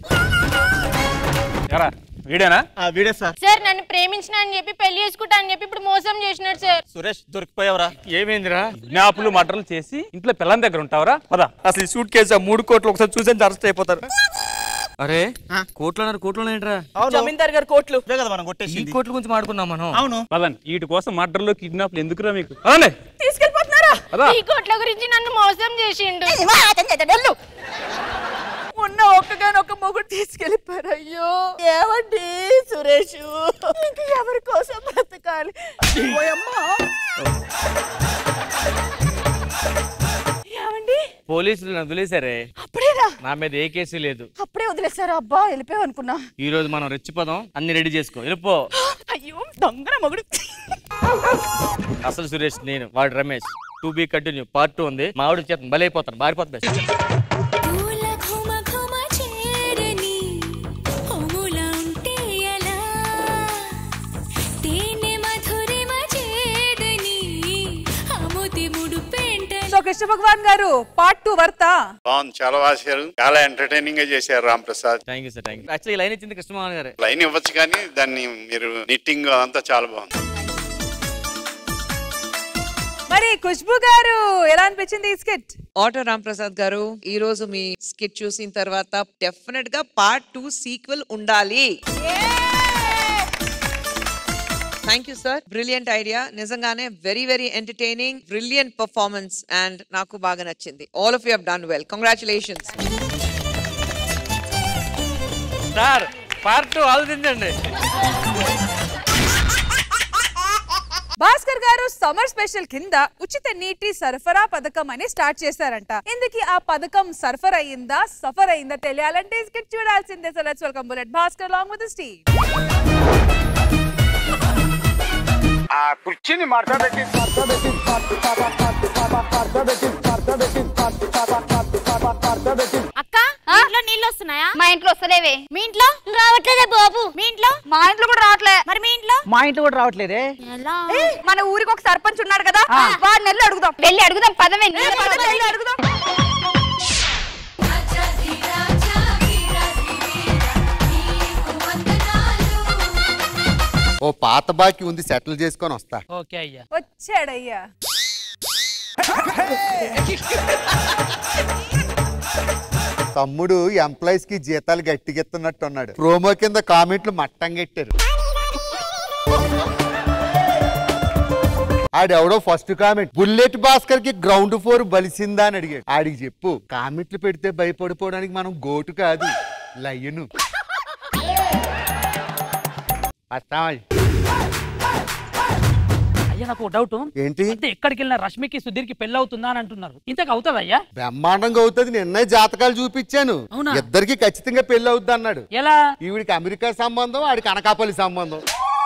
వీడేనా వీడే సార్ సార్ నన్ను ప్రేమించిన అని చెప్పి పెళ్లి చేసుకుంటా అని చెప్పి ఇప్పుడు మోసం చేసినాడు సార్ సురేష్ దొరికిపోయావరా ఏమైందిరా జ్ఞాపులు మటర్లు చేసి ఇంట్లో పిల్లల దగ్గర ఉంటావరా పదా అసలు ఈ సూట్ కేసు ఆ మూడు కోట్లు ఒకసారి చూసేసి అరెస్ట్ అయిపోతారు అరే కోట్లు అన్నారు కోట్లు ఏంట్రా జమీందార్ గారు కోట్లు కదా మనం ఈ కొట్టేసి కోట్ల గురించి మాట్లాడుకున్నాం మనం అవును పదండి వీటి కోసం మర్డర్లు కిడ్నాప్లు ఎందుకురా మీకు పదండి తీసుకెళ్ళిపోతున్నారా అదా ఈ కోట్ల గురించి నన్ను మోసం చేసిండు ఉన్న ఒక్కగానొక్క మొగుడు తీసుకెళ్ళిపోయారు అయ్యో ఏమండి సురేష్ ఇంక ఎవరి కోసం బ్రతకాలి ఓయమ్మా. ఏమండి పోలీసులు నన్ను వదిలేశారే అప్పుడేనా నా మీద ఏ కేసు లేదు అప్పుడే వదిలేసారు అబ్బా వెళ్ళిపోయావు అనుకున్నా ఈ రోజు మనం రెచ్చిపోదాం అన్ని రెడీ చేసుకో వెళ్ళిపో అయ్యో దొంగన మొగుడు అసలు సురేష్ నేను వాడు Ramesh to be continue part two ఉంది మా ఆవిడ చేత బలైపోతాను బారిపోతుంది పూల ఘుమ ఘుమ చేరని హోముల ఉంటే ఎలా తేనె మధురిమ చేదని అముది ముడు పెంట సో కృష్ణ భగవాన్ గారు పార్ట్ టూ వర్తా బాగుంది చాలా బాగా చేశారు చాలా ఎంటర్టైనింగ్ గా చేశారు Ram Prasad thank you sir thank you actually line ఇచ్చింది కృష్ణమోహన్ గారే లైన్ ఇవ్వచ్చు కానీ దాన్ని మీరు నిట్టింగ్ అదంతా చాలా బాగుంది మరి ఖుష్బు గారు ఎలా అనిపించింది ఈ స్కిట్ ఆటో రామ్ ప్రసాద్ గారు ఈ రోజు మీ స్కిట్ చూసిన తర్వాత డెఫినెట్ గా పార్ట్ టూ సీక్వెల్ ఉండాలి thank you sir brilliant idea నిజంగానే very very entertaining brilliant performance and నాకు బాగా నచ్చింది all of you have done well congratulations sir part two ఆలోచించండి భాస్కర్ గారు సమ్మర్ స్పెషల్ కింద ఉచిత నీటి సరఫరా పథకం అని స్టార్ట్ చేశారంట ఇందుకు ఆ పథకం సరఫర్ అయ్యిందా సఫర్ అయ్యిందా తెలియాలంటే ఈ స్కిట్ చూడాల్సిందే so let's welcome bullet Bhaskar long with Steve ఆ కుర్చీని మార్చబెట్టి అక్క ఇంట్లో నీళ్ళు వస్తున్నాయా మా ఇంట్లో వస్తలేవే మీ ఇంట్లో రావట్లేదే బాబు మీ ఇంట్లో మా ఇంట్లో కూడా రావట్లే మరి మీ ఇంట్లో మా ఇంట్లో కూడా రావట్లేదే మన ఊరికి ఒక సర్పంచ్ ఉన్నాడు కదా వాడిని వెళ్ళి అడుగుదాం వెళ్ళి అడుగుదాం పదమే వెళ్ళి అడుగుదాం ఓ పాత బాకీ ఉంది సెటిల్ చేసుకొని వస్తా ఓకే అయ్యా వచ్చాడయ్యా తమ్ముడు ఎంప్లాయీస్ కి జీతాలు గట్టిగెత్తున్నట్టు ఉన్నాడు ప్రోమో కింద కామెంట్లు మట్టం గట్టారు ఆడెవడో ఫస్ట్ కామెంట్ బుల్లెట్ భాస్కర్ కి గ్రౌండ్ ఫ్లోర్ బలిసిందా అని అడిగాడు ఆడికి చెప్పు కామెంట్లు పెడితే భయపడిపోవడానికి మనం గోటు కాదు లయ్యను వస్తామా? అయ్యా నాకు డౌట్ ఏంటి అంటే ఎక్కడికి వెళ్ళినా రష్మికి సుధీర్కి పెళ్లి అవుతుందా అని అంటున్నారు ఇంతకు అవుతుంది అయ్యా బ్రహ్మాండంగా అవుతుంది నిన్నే జాతకాలు చూపించాను అవునా? ఇద్దరికి ఖచ్చితంగా పెళ్లి అవుద్ది అన్నాడు ఎలా ఈవిడికి అమెరికా సంబంధం ఆడికి అనకాపల్లి సంబంధం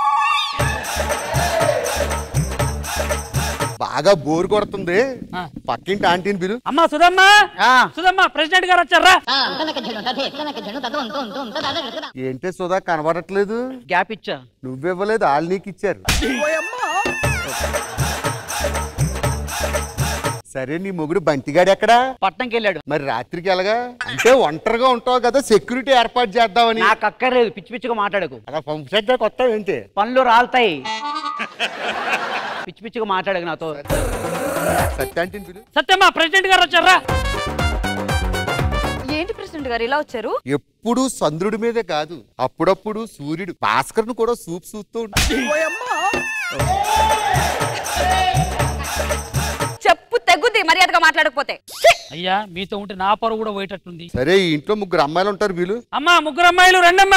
బాగా బోర్ కొడుతుంది పక్కింటి ఆంటీని పిలు అమ్మా సుధమ్మా సుధమ్మా ప్రెసిడెంట్ గారు వచ్చారా ఏంటి సుధా కనబడట్లేదు గ్యాప్ ఇచ్చా నువ్వివ్వలేదు వాళ్ళు నీకు ఇచ్చారు సరే నీ మొగుడు బంతిగాడు ఎక్కడా పట్నంకి వెళ్ళాడు మరి రాత్రికి ఎలాగా అంటే ఒంటరిగా ఉంటావు కదా సెక్యూరిటీ ఏర్పాటు చేద్దామని నాకు అక్కర్లేదు పిచ్చి పిచ్చిగా మాట్లాడకు అలా పంప్ సెట్ కొత్త ఏంటి పనులు రాలుతాయి పిచ్చి పిచ్చిగా మాట్లాడకు నాతో సత్యాంటిని పిలు సత్యమ్మా ప్రెసిడెంట్ గారు వచ్చారా ఏంటి ప్రెసిడెంట్ గారు ఇలా వచ్చారు ఎప్పుడు చంద్రుడి మీదే కాదు అప్పుడప్పుడు సూర్యుడు భాస్కర్ను కూడా సూప్ చూస్తూ ఉంటాడు చెప్పు తెగుద్ది మర్యాదగా మాట్లాడకపోతే అయ్యా మీతో ఉంటే నా పరువు కూడా పోయేటట్టుంది సరే ఈ ఇంట్లో ముగ్గురు అమ్మాయిలు ఉంటారు వీళ్ళు అమ్మా ముగ్గురు అమ్మాయిలు రండమ్మా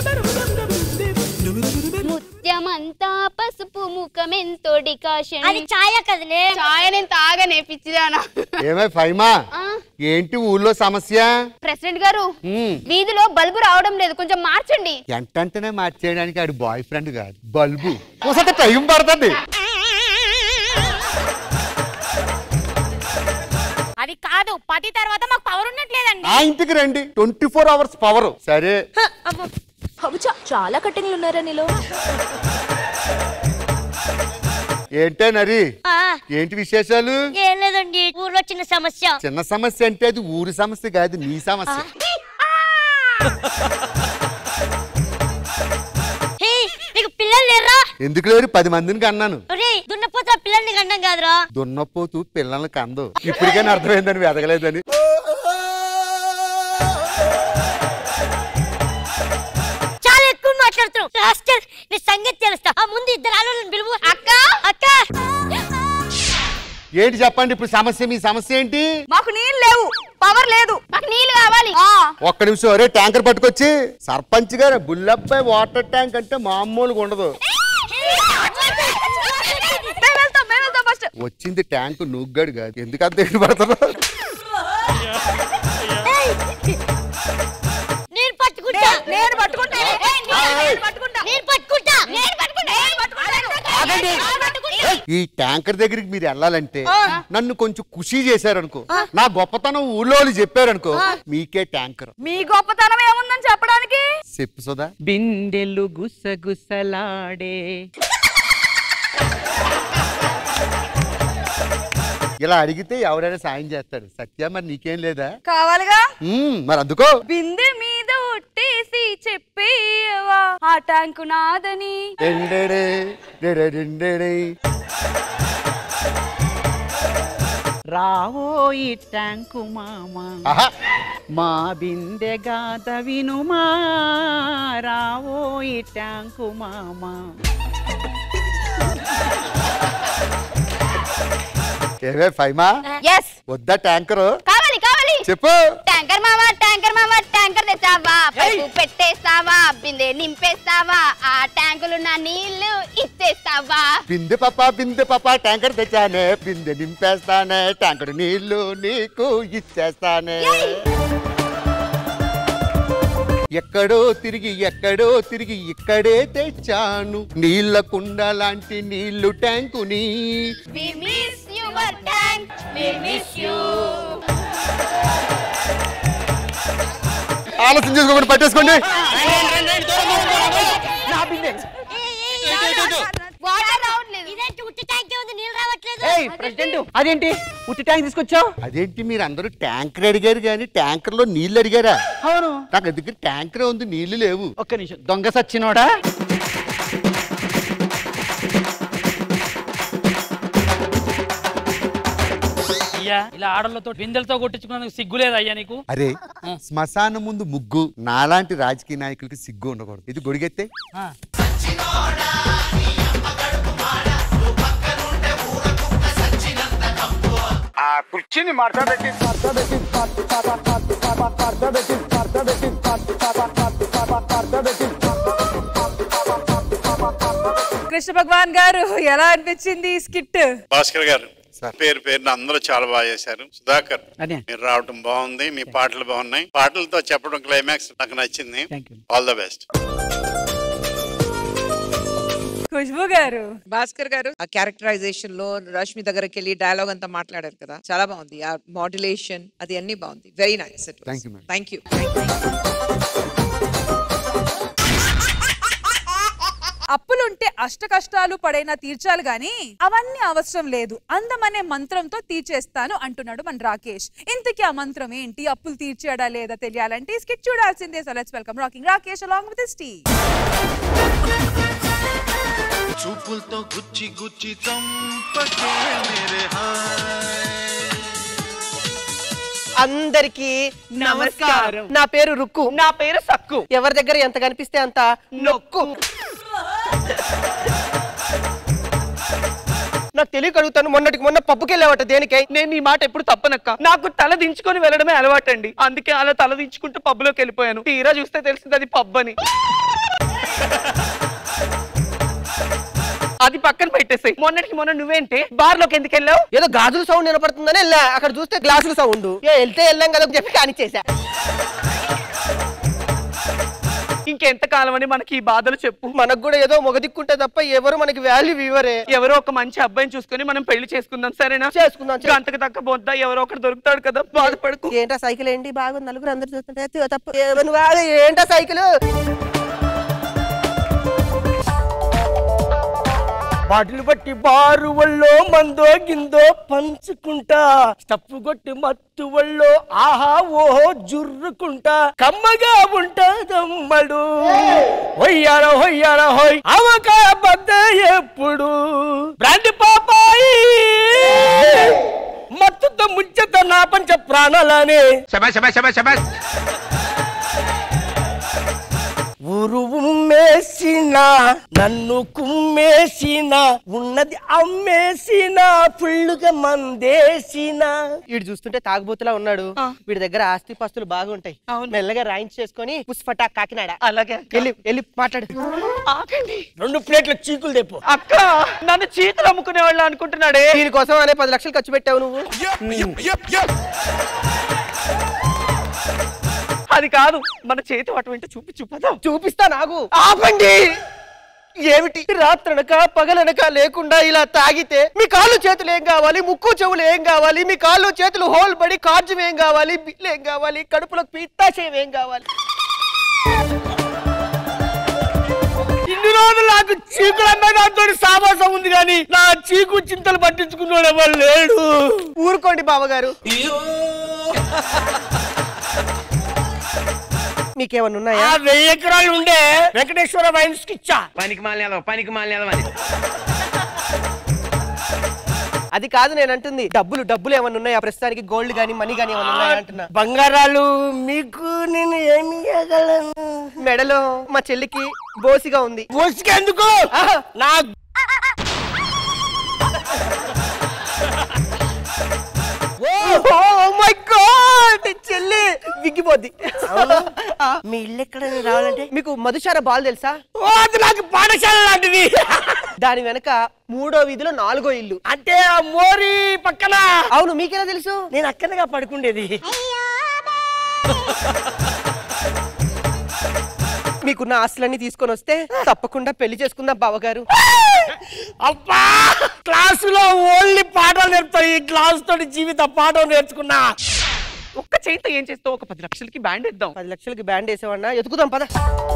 ముత్యమంతా పసుపు ముఖమెంతో డికాషన్ అది ఛాయ కదలే ఛాయ నేను తాగనే పిచ్చిదానా ఏమై ఫైమా ఏంటి ఊళ్ళో సమస్య ప్రెసిడెంట్ గారు ఉమ్, వీధిలో బల్బు రావడం లేదు కొంచెం మార్చండి ఎంటంటనే మార్చేయడానికి ఆడి బాయ్ ఫ్రెండ్ కాదు బల్బు ఒకసారి టైం పడుతుంది అది కాదు పది తర్వాత మాకు పవర్ ఉన్నట్లేదండి ఆ ఇంటికి రండి ట్వంటీ ఫోర్ అవర్స్ పవర్ సరే చాలా కట్టింగ్లు ఉన్నారా నీలో ఏంటే నరి ఏంటి విశేషాలు ఏం లేదండి ఊర్లో చిన్న సమస్య చిన్న సమస్య అంటే అది ఊరి సమస్య కాదు నీ సమస్య హే నీకు పిల్లలు లేరా ఎందుకు లేరు పది మందిని కన్నాను ఒరే దున్నపోతే పిల్లల్ని కండం కాదురా దున్నపోతూ పిల్లల్ని కందు ఇప్పటికైనా అర్థమైందని వెదగలేదని మాట్లాడుతున్నావు రాస్టర్ నీ సంగతి తెలుస్తా ఆ ముందు ఇద్దరు ఆలోచన పిలువు అక్క అక్క ఏంటి చెప్పండి ఇప్పుడు సమస్య మీ సమస్య ఏంటి మాకు నీళ్ళు లేవు పవర్ లేదు మాకు నీళ్ళు కావాలి ఒక్క నిమిషం అరే ట్యాంకర్ పట్టుకొచ్చి సర్పంచ్ గారు బుల్లబ్బాయి వాటర్ ట్యాంక్ అంటే మామూలుగా ఉండదు మేము వెళ్తాం మేము వెళ్తాం ఫస్ట్ వచ్చింది ట్యాంక్ నుగ్గాడు కాదు ఎందుకు అంత ఎటు పడుతున్నావు నేను పట్టుకుంటా నేను పట్టుకుంటా నేను పట్టుకుంటా నేను పట్టుకుంటా నేను పట్టుకుంటా నేను పట్టుకుంటా ఈ ట్యాంకర్ దగ్గరికి మీరు వెళ్ళాలంటే నన్ను కొంచెం ఖుషి చేశారనుకో నా గొప్పతనం ఊళ్ళో వాళ్ళు చెప్పారనుకో మీకే ట్యాంకర్ మీ గొప్పతనం ఏముందని చెప్పడానికి చెప్పు సుధా బిందెలు గుసగుసలాడే ఇలా అడిగితే ఎవరైనా సాయం చేస్తాడు సత్య మరి నీకేం లేదా కావాలిగా మ్మ్, మరి అందుకో బిందె మీద ఒట్టేసి చెప్పేవా ఆ ట్యాంకు నాదని డెండెడే, డెడెడెండెడే. రావో ఈ ట్యాంకు మామ ఆహా. మా బిందె గాథ వినుమా రావో ఈ ట్యాంకు మామ ఏవే ఫైమా ఎస్ వద్దా ట్యాంకరు కావాలి కావాలి చెప్పు ట్యాంకర్ మామ ట్యాంకర్ మామ ట్యాంకర్ తెచ్చావా పైపు పెట్టేస్తావా బిందె నింపేస్తావా ఆ ట్యాంకులు నా నీళ్లు ఇచ్చేస్తావా బిందె పాప బిందె పాప ట్యాంకర్ తెచ్చానే బిందె నింపేస్తానే ట్యాంకర్ నీళ్లు నీకు ఇచ్చేస్తానే ఎక్కడో తిరిగి ఎక్కడో తిరిగి ఇక్కడే తెచ్చాను నీళ్ళ కుండ లాంటి నీళ్లు ట్యాంకుని We miss you, but tank. We miss you. ఆలోచన చేసుకోకుండా పట్టేసుకోండి వాటర్ రావట్లేదు ఇదేంటి ఉట్టి ట్యాంక్ ఉంది నీళ్ళు రావట్లేదు ఏయ్ ప్రెసిడెంట్ అదేంటి ఉట్టి ట్యాంక్ తీసుకొచ్చావు అదేంటి మీరు అందరూ ట్యాంకర్ అడిగారు కానీ ట్యాంకర్ లో నీళ్లు అడిగారా అవును నాకు దగ్గర ట్యాంకర్ ఉంది నీళ్లు లేవు ఒక్క నిమిషం దొంగ సచ్చినోడా అయ్యా ఇలా ఆడలతో బిందెలతో కొట్టించుకున్నందుకు సిగ్గులేదు అయ్యా నీకు అరే శ్మశానం ముందు ముగ్గు నాలాంటి రాజకీయ నాయకులకి సిగ్గు ఉండకూడదు ఇది గొడిగెత్తే ఆ. ఆ కుర్చీని మార్చబెట్టి మార్చబెట్టి మార్చబెట్టి మార్చబెట్టి మార్చబెట్టి కృష్ణ భగవాన్ గారు ఎలా అనిపించింది ఈ స్కిట్ భాస్కర్ గారు పేరు పేరున అందరూ చాలా బాగా చేశారు సుధాకర్ అదే. మీరు రావడం బాగుంది మీ పాటలు బాగున్నాయి పాటలతో చెప్పడం క్లైమాక్స్ నాకు నచ్చింది ఆల్ ద బెస్ట్ ఖుష్బు గారు భాస్కర్ గారు ఆ క్యారెక్టరైజేషన్ లో రష్మి దగ్గరికి వెళ్ళి డైలాగ్ అంతా మాట్లాడారు కదా చాలా బాగుంది ఆ మాడ్యులేషన్ అది అన్ని బాగుంది very nice Thank you, madam. Thank you అప్పులుంటే అష్ట కష్టాలు పడైనా తీర్చాలి గాని అవన్నీ అవసరం లేదు అందమనే మంత్రంతో తీర్చేస్తాను అంటున్నాడు మన రాకేష్ ఇంతకీ ఆ మంత్రం ఏంటి అప్పులు తీర్చాడా లేదా తెలియాలంటే ఈ స్కిట్ చూడాల్సిందే so let's welcome rocking Rakesh along with టీ చూపులతో గుచ్చి గుచ్చి చంపకే మేరే అందరికి నమస్కారం నా పేరు రుక్కు నా పేరు సక్కు ఎవరి దగ్గర ఎంత కనిపిస్తే అంత నొక్కు నాకు తెలియక అడుగుతాను మొన్నటికి మొన్న పప్పుకి వెళ్ళావట దేనికై నేను ఈ మాట ఎప్పుడు తప్పనక్క నాకు తల దించుకొని వెళ్ళడమే అలవాటండి అందుకే అలా తల దించుకుంటూ పబ్బులోకి వెళ్ళిపోయాను తీరా చూస్తే తెలిసింది అది పబ్ అని అది పక్కన పెట్టేసాయి మొన్నటికి మొన్న నువ్వేంటే బార్ లోకి ఎందుకు వెళ్ళావు ఏదో గాజుల సౌండ్ వినపడుతుందని వెళ్ళా అక్కడ చూస్తే గ్లాసుల సౌండ్ ఏ వెళ్తే వెళ్ళాం కదా అని చెప్పి కానిచ్చేసా ఇంకెంత కాలం అని మనకి ఈ బాధలు చెప్పు మనకు కూడా ఏదో మొగదిక్కుంటే తప్ప ఎవరు మనకి వాల్యూ ఇవ్వరే ఎవరో ఒక మంచి అబ్బాయిని చూసుకొని మనం పెళ్లి చేసుకుందాం సరేనా చేసుకుందాం గంటకు తక్క బొద్దా ఎవరో ఒకటి దొరుకుతాడు కదా బాధపడకు ఏంటా సైకిల్ ఏంటి బాగుంది నలుగురు అందరు చూస్తుంటే "తు, తప్పు ఏ- నువ్వు ఆగు, ఏంటా సైకిల్ బాటిల్ బట్టి బారు ఒళ్ళో మందో గిందో పంచుకుంటా స్టప్పు కొట్టి మత్తు ఒళ్ళో ఆహా ఓహో జుర్రుకుంటా కమ్మగా ఉంటదమ్మడు హొయ్యార హొయ్యార హొయ్ అవకాయ బద్ద ఎప్పుడు బ్రాండ్ పాపాయి మత్తుతో ముంచెత నా పంచ ప్రాణాలనే ఊరు ఉమ్మేసి కుమ్మేసిన నన్ను కుమ్మేసిన ఉన్నది అమ్మేసిన ఫుల్లుగా మందేసిన వీడు చూస్తుంటే తాగుబోతులా ఉన్నాడు వీడి దగ్గర ఆస్తి పాస్తులు బాగుంటాయి మెల్లగా రాయించి చేసుకొని పుష్పటా కాకినాడ అలాగే వెళ్ళి వెళ్ళి మాట్లాడు ఆగండి రెండు ప్లేట్ల చీకులు తెప్పు అక్క నన్ను చీకులు అమ్ముకునే వాళ్ళు అనుకుంటున్నాడే దీనికోసం అనే పది లక్షలు ఖర్చు పెట్టావు నువ్వు అది కాదు మన చేతి వాటి వెంట చూపి చూపదా చూపిస్తా నాకు ఆపండి ఏమిటి రాత్రనక పగలనక లేకుండా ఇలా తాగితే మీ కాళ్ళు చేతులు ఏం కావాలి ముక్కు చెవులు ఏం కావాలి మీ కాళ్ళు చేతులు హోల్ పడి కార్జం ఏం కావాలి బిల్లు ఏం కావాలి కడుపులో పిత్తాశయం ఏం కావాలి ఇన్ని రోజులు నాకు చీకులు అమ్మాయి దాంతో సావాసం ఉంది కానీ నా చీకు చింతలు పట్టించుకున్నాడు ఎవరు లేడు ఊరుకోండి బావగారు మీకేమన్నా ఉన్నాయా ఆ వెయ్యి ఎకరాలు ఉండే వెంకటేశ్వర వైన్స్ కి ఇచ్చా పనికి మాలిన పనికి మాలిన అని అది కాదు నేను అంటుంది డబ్బులు డబ్బులు ఏమన్నా ఉన్నాయా ప్రస్తుతానికి గోల్డ్ గానీ మనీ గానీ ఏమన్నా ఉన్నాయా అంటున్నా బంగారాలు మీకు నేను ఏమి ఇవ్వగలను మెడలో మా చెల్లికి బోసిగా ఉంది బోసిగా ఎందుకు నా మై గాడ్ చెల్లి విగ్గిపోద్ది మీ ఇల్లు ఎక్కడ రావాలంటే మీకు మధుశార బాల్ తెలుసా అది నాకు పాఠశాల లాంటిది దాని వెనక మూడో వీధిలో నాలుగో ఇల్లు అంటే ఆ మోరి పక్కన అవును మీకెలా తెలుసు నేను అక్కడగా పడుకుండేది మీకున్న ఆస్తులన్నీ తీసుకొని వస్తే తప్పకుండా పెళ్లి చేసుకుందాం బావగారు అబ్బా క్లాసులో ఓన్లీ పాఠాలు నేర్పుతాయి ఈ క్లాస్ తోటి జీవిత పాఠం నేర్చుకున్నా ఒక్క చేతితో ఏం చేస్తావు ఒక పది లక్షలకి బ్యాండ్ ఇద్దాం పది లక్షలకి బ్యాండ్ వేసేవన్నా ఎతుకుదాం పద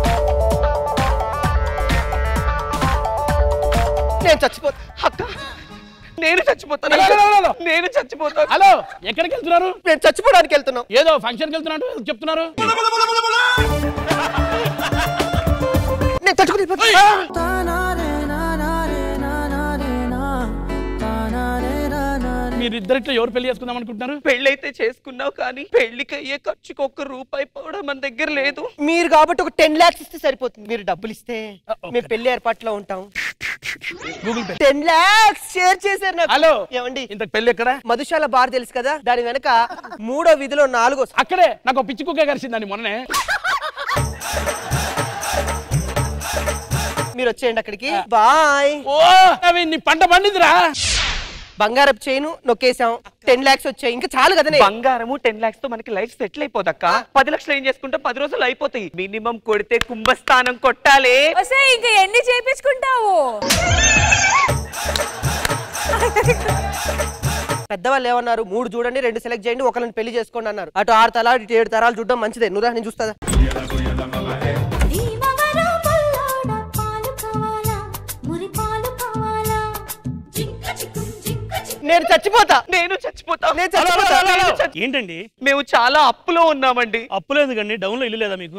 నేను చచ్చిపోతా అక్క నేను చచ్చిపోతాను హలో, హలో, హలో. నేను చచ్చిపోతాను హలో ఎక్కడికి వెళ్తున్నారు మేము చచ్చిపోవడానికి వెళ్తున్నాం ఏదో ఫంక్షన్కి వెళ్తున్నట్టు చెప్తున్నారు నేను తట్టుకుని మీరు ఇద్దరిట్లో ఎవరు పెళ్లి చేసుకుందాం అనుకుంటున్నారు పెళ్ళైతే చేసుకున్నావు కానీ పెళ్లికి అయ్యే ఖర్చుకి ఒక్క రూపాయి కూడా మన దగ్గర లేదు మీరు కాబట్టి ఒక టెన్ లాక్స్ ఇస్తే సరిపోతుంది మీరు డబ్బులు ఇస్తే మేము పెళ్లి ఏర్పాట్లో ఉంటాం Google Pay ten lakhs share చేశారు నాకు హలో ఏమండి ఇంత పెళ్లి ఎక్కడ మధుశాల బార్ తెలుసు కదా దాని వెనక మూడో వీధిలో నాలుగో అక్కడే నాకు ఒక పిచ్చి కుక్క కరిచిందండి మొన్ననే మీరు వచ్చేయండి అక్కడికి బాయ్ ఓ అవి నీ పంట పండిందిరా బంగారపు చైన్ నొక్కేసాం టెన్ లాక్స్ వచ్చాయి ఇంకా చాలు కదా బంగారము టెన్ లాక్స్ తో మనకి లైఫ్ సెటిల్ అయిపోదక్క పది లక్షలు ఏం చేసుకుంటే పది రోజులు అయిపోతాయి మినిమం కొడితే కుంభస్థానం కొట్టాలి వస్తే ఇంకా ఎన్ని చేపించుకుంటావు పెద్దవాళ్ళు ఏమన్నారు మూడు చూడండి రెండు సెలెక్ట్ చేయండి ఒకరిని పెళ్లి చేసుకోండి అన్నారు అటు ఆరు తలాలు ఇటు ఏడు తరాలు చూడడం మంచిదే నువ్వు రా, నేను చూస్తా నేను చచ్చిపోతా నేను చచ్చిపోతా నేను చచ్చిపోతా. నేను చచ్చి- ఏంటండి మేము చాలా అప్పులో ఉన్నామండి అప్పులు ఎందుకండి డౌన్ లో ఇల్లు లేదా మీకు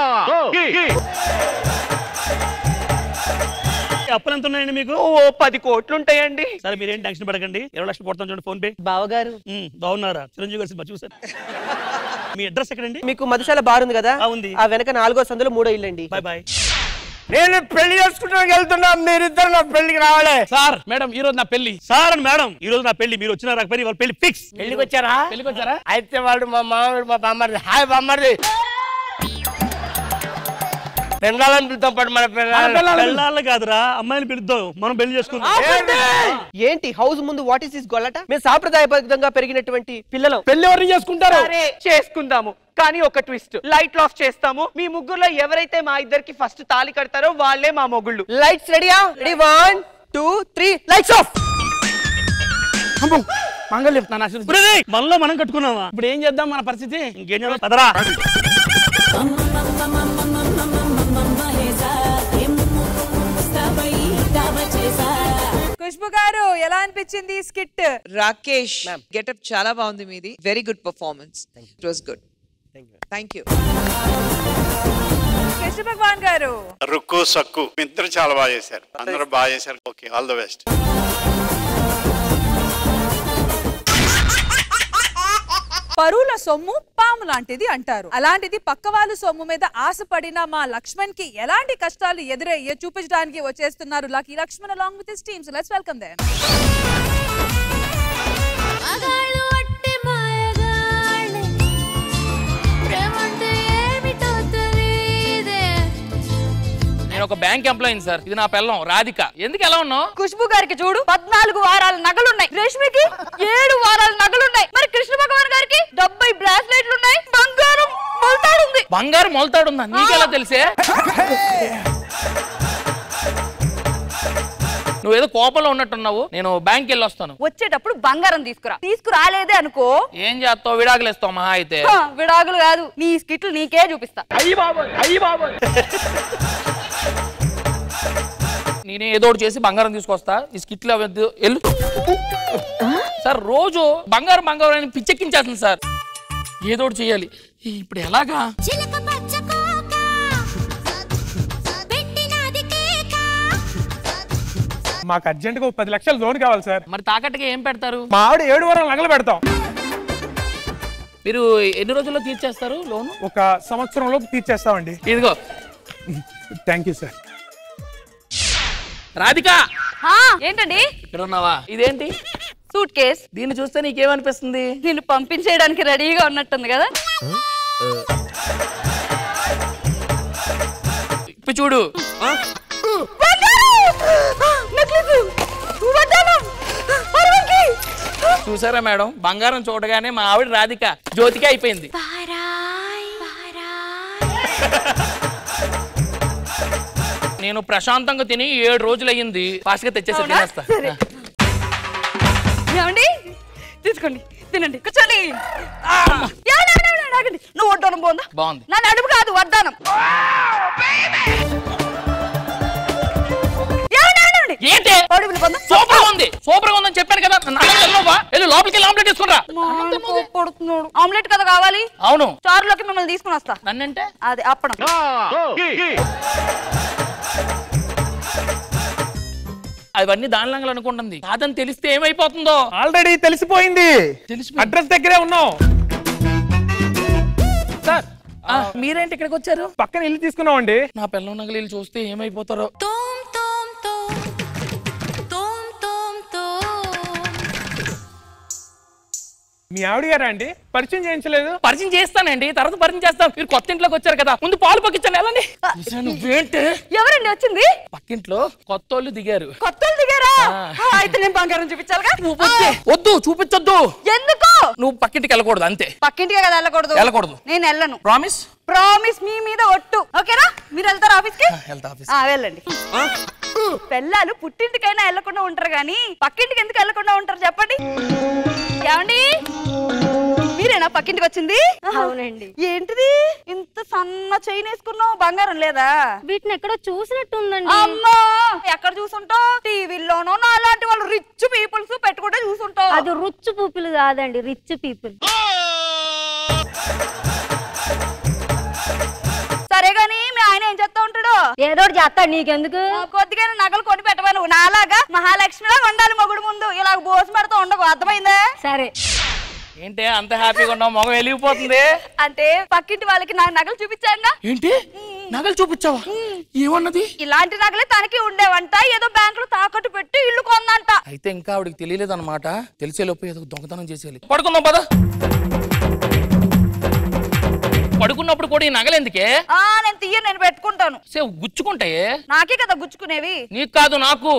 అప్పులు ఎంత ఉన్నాయండి మీకు ఓ పది కోట్లు ఉంటాయండి సరే మీరేం టెన్షన్ పడకండి ఇరవై లక్షలు కొడతాను చూడండి ఫోన్ పే బావగారు బాగున్నారా చిరంజీవి గారి సినిమా చూసారు మీ అడ్రస్ ఎక్కడండి మీకు మధుశాల బార్ ఉంది కదా ఆ, ఉంది. ఆ వెనక నాలుగో సందులో మూడో ఇల్లు అండి బాయ్ బాయ్ నేను పెళ్లి చేసుకుంటానికి వెళ్తున్నా మీరిద్దరు నా పెళ్లికి రావాలి సార్ మేడం ఈ రోజు నా పెళ్లి సార్ అని మేడం ఈ రోజు నా పెళ్లి మీరు వచ్చిన రాకపోయి వాళ్ళ పెళ్లి ఫిక్స్ పెళ్లికి వచ్చారా పెళ్లికి వచ్చారా అయితే వాడు మా మామూడు మా బామ్మర్ది హాయ్ బామ్మర్ది పెళ్ళాలని పిలుతాం పడు మన పెళ్ళాలని పెళ్ళాలి కాదురా అమ్మాయిని పిలుద్దాం మనం పెళ్లి చేసుకుందాం ఏంటి హౌస్ ముందు వాట్ ఇస్ దిస్ గొల్లట మేము సాంప్రదాయబద్ధంగా పెరిగినటువంటి పిల్లలు పెళ్లి ఎవరిని చేసుకుంటారు సరే చేసుకుందాము కానీ ఒక ట్విస్ట్ లైట్ ఆఫ్ చేస్తాము మీ ముగ్గురులో ఎవరైతే మా ఇద్దరికి ఫస్ట్ తాళి కడతారో వాళ్ళే మా మొగుళ్ళు లైట్స్ రెడీయా ready one two three lights off మంగళం నా మనలో మనం కట్టుకున్నావా ఇప్పుడు ఏం చేద్దాం మన పరిస్థితి ఇంకేం చేద్దాం పదరా ఖుష్బు గారు ఎలా అనిపించింది ఈ స్కిట్ రాకేష్ గెటప్ చాలా బాగుంది మీది very good performance it was good thank you Krishna Bhagavan గారు రుక్కు సక్కు మీ ఇద్దరు చాలా బాగా చేశారు అందరూ బాగా చేశారు ఓకే ఆల్ ద బెస్ట్ పరువుల సొమ్ము పాము లాంటిది అంటారు అలాంటిది పక్క వాళ్ళ సొమ్ము మీద ఆశపడిన మా లక్ష్మణ్ కి ఎలాంటి కష్టాలు ఎదురయ్యే చూపించడానికి వచ్చేస్తున్నారు lucky Lakshman along with his teams let's welcome them మగాళ్ళు అట్టి మాయగాళ్ళే ప్రేమంటే ఏమిటో తెలీదే నేను ఒక బ్యాంక్ ఎంప్లాయీ సార్ ఇది నా పిల్లం రాధిక ఎందుకు ఎలా ఉన్నావు ఖుష్బు గారికి చూడు పద్నాలుగు వారాల నగలున్నాయి రేష్మికి ఏడు వారాల నగలున్నాయి మరి కృష్ణ భగవాన్ గారికి డెబ్బై బ్రాస్లెట్లు ఉన్నాయి బంగారం మొలతాడు ఉంది బంగారు మొలతాడుందా నీకెలా తెలిసే నువ్వేదో కోపంలో ఉన్నట్టున్నావు నేను బ్యాంక్ వెళ్ళి వస్తాను వచ్చేటప్పుడు బంగారం తీసుకురా తీసుకురాలేదే అనుకో ఏం చేస్తావు విడాకులు ఇస్తావు మహా అయితే హ, విడాకులు కాదు నీ స్కిట్లు నీకే చూపిస్తా అయ్యి బాబోయ్ అయ్యి బాబోయ్ నేనే ఏదో ఒకటి చేసి బంగారం తీసుకొస్తా ఈ స్కిట్లు అవద్దు వెళ్ళు సార్ రోజు బంగారం బంగారం అని పిచ్చెక్కించేస్తుంది సార్ ఏదో ఒకటి చేయాలి ఇప్పుడు ఎలాగా చిలక పచ్చ కోక పెట్టినది కేక మాకు అర్జెంట్ గా పది లక్షలు లోన్ కావాలి సార్ మరి తాకట్టుగా ఏం పెడతారు మా ఆవిడ ఏడు వారాలు నగలు పెడతాం మీరు ఎన్ని రోజుల్లో తీర్చేస్తారు లోన్ ఒక సంవత్సరం లోపు తీర్చేస్తామండి ఇదిగో థ్యాంక్ యూ సార్ రాధిక హా, ఏంటండి ఇక్కడ ఉన్నావా ఇదేంటి సూట్ కేస్ దీన్ని చూస్తే నీకేమనిపిస్తుంది నిన్ను పంపించేయడానికి రెడీగా ఉన్నట్టుంది కదా ఇప్పుడు చూడు చూసారా మేడం బంగారం చూడగానే మా ఆవిడ రాధిక జ్యోతికి అయిపోయింది నేను ప్రశాంతంగా తిని ఏడు రోజులు అయ్యింది ఫాస్ట్ గా తెచ్చేసి అవునా? తినేస్తా సరే. ఏమండి తీసుకోండి తినండి కూర్చోండి ఆ, ఏమండి, ఏమండి, ఏమండి, ఆగండి. నువ్వు వడ్డానం బాగుందా బాగుంది నా నడుము కాదు వడ్డానం ఏమండి, ఏమండి, ఏమండి? ఏంటి అడుగులు పొందా? సూపర్ ఉంది సూపర్ ఉందని చెప్పాను కదా నా దగ్గర వెళ్ళవా? వెళ్ళు లోపలికి వెళ్ళి ఆమ్లెట్ తీసుకురా మా ఆయన కోప్పడుతున్నాడు. ఆమ్లెట్ కదా కావాలి అవును చారులోకి మిమ్మల్ని తీసుకుని వస్తా నన్నంటే అది అప్పడం అవన్నీ దానిలంగా అనుకుంటుంది కాదని తెలిస్తే ఏమైపోతుందో ఆల్రెడీ తెలిసిపోయింది అడ్రస్ దగ్గరే ఉన్నాం సార్ ఆ, మీరేంటి ఇక్కడికి వచ్చారు పక్కన ఇల్లు తీసుకున్నామండి నా పిల్లల నగలు వీళ్ళు చూస్తే ఏమైపోతారో మీ ఆవిడ గారా అండి పరిచయం చేయించలేదు పరిచయం చేస్తానండి తర్వాత పరిచయం చేస్తాను మీరు కొత్త ఇంట్లోకి వచ్చారు కదా ముందు పాలు పక్కించండి వెళ్ళండి నువ్వేంటి ఎవరండి వచ్చింది పక్కింట్లో కొత్త వాళ్ళు దిగారు కొత్త వాళ్ళు దిగారా ఆ, అయితే నేను బంగారం చూపించాలిగా వద్దే, వద్దు చూపించొద్దు ఎందుకు నువ్వు పక్కింటికి వెళ్ళకూడదు అంతే పక్కింటికే కదా వెళ్ళకూడదు వెళ్ళకూడదు. నేను వెళ్ళను ప్రామిస్ ప్రామిస్ మీ మీద ఒట్టు ఓకేనా మీరు వెళ్తారా ఆఫీస్ కి వెళ్తా ఆఫీస్ ఆ, వెళ్ళండి పెళ్ళాలు పుట్టింటికైనా వెళ్ళకుండా ఉంటారు కానీ పక్కింటికి ఎందుకు వెళ్ళకుండా ఉంటారు చెప్పండి ఏమండి మీరేనా పక్కింటికి వచ్చింది అవునండి. ఏంటిది ఇంత సన్న చైన్ వేసుకున్నావు బంగారం లేదా వీటిని ఎక్కడో చూసినట్టుందండి అమ్మా ఎక్కడ చూసుంటావు టీవీలోనో నా అలాంటి వాళ్ళు రిచ్ పీపుల్స్ పెట్టుకుంటే చూసుంటావు అది రుచ్ పీపుల్ కాదండి రిచ్ పీపుల్ సరే గాని మీ ఆయన ఏం చేస్తా ఉంటాడు ఏదో ఒకటి చేస్తాడు నీకెందుకు కొద్దిగా నగలు కొని పెట్టవా నువ్వు నాలాగా మహాలక్ష్మిలా ఉండాలి మొగుడు ముందు ఇలా బోసు పెడతా ఉండకు అర్థమైందా సరే ఏంటి అంత హ్యాపీగా ఉన్నావు మొగం వెలిగిపోతుంది అంటే పక్కింటి వాళ్ళకి నా నగలు చూపించాగా ఏంటి నగలు చూపించావా ఏమన్నది ఇలాంటి నగలే తనకి ఉండేవంట ఏదో బ్యాంక్ లో తాకట్టు పెట్టి ఇల్లు కొందంట అయితే ఇంకా ఆవిడకి తెలియలేదు అనమాట తెలిసే లోపు ఏదో దొంగతనం చేసేయాలి పడుకుందాం పద పడుకున్నప్పుడు కూడా ఈ నగలెందుకే ఆ నేను తీయ నేను పెట్టుకుంటాను సే గుచ్చుకుంటాయే నాకే కదా గుచ్చుకునేవి నీకు కాదు నాకు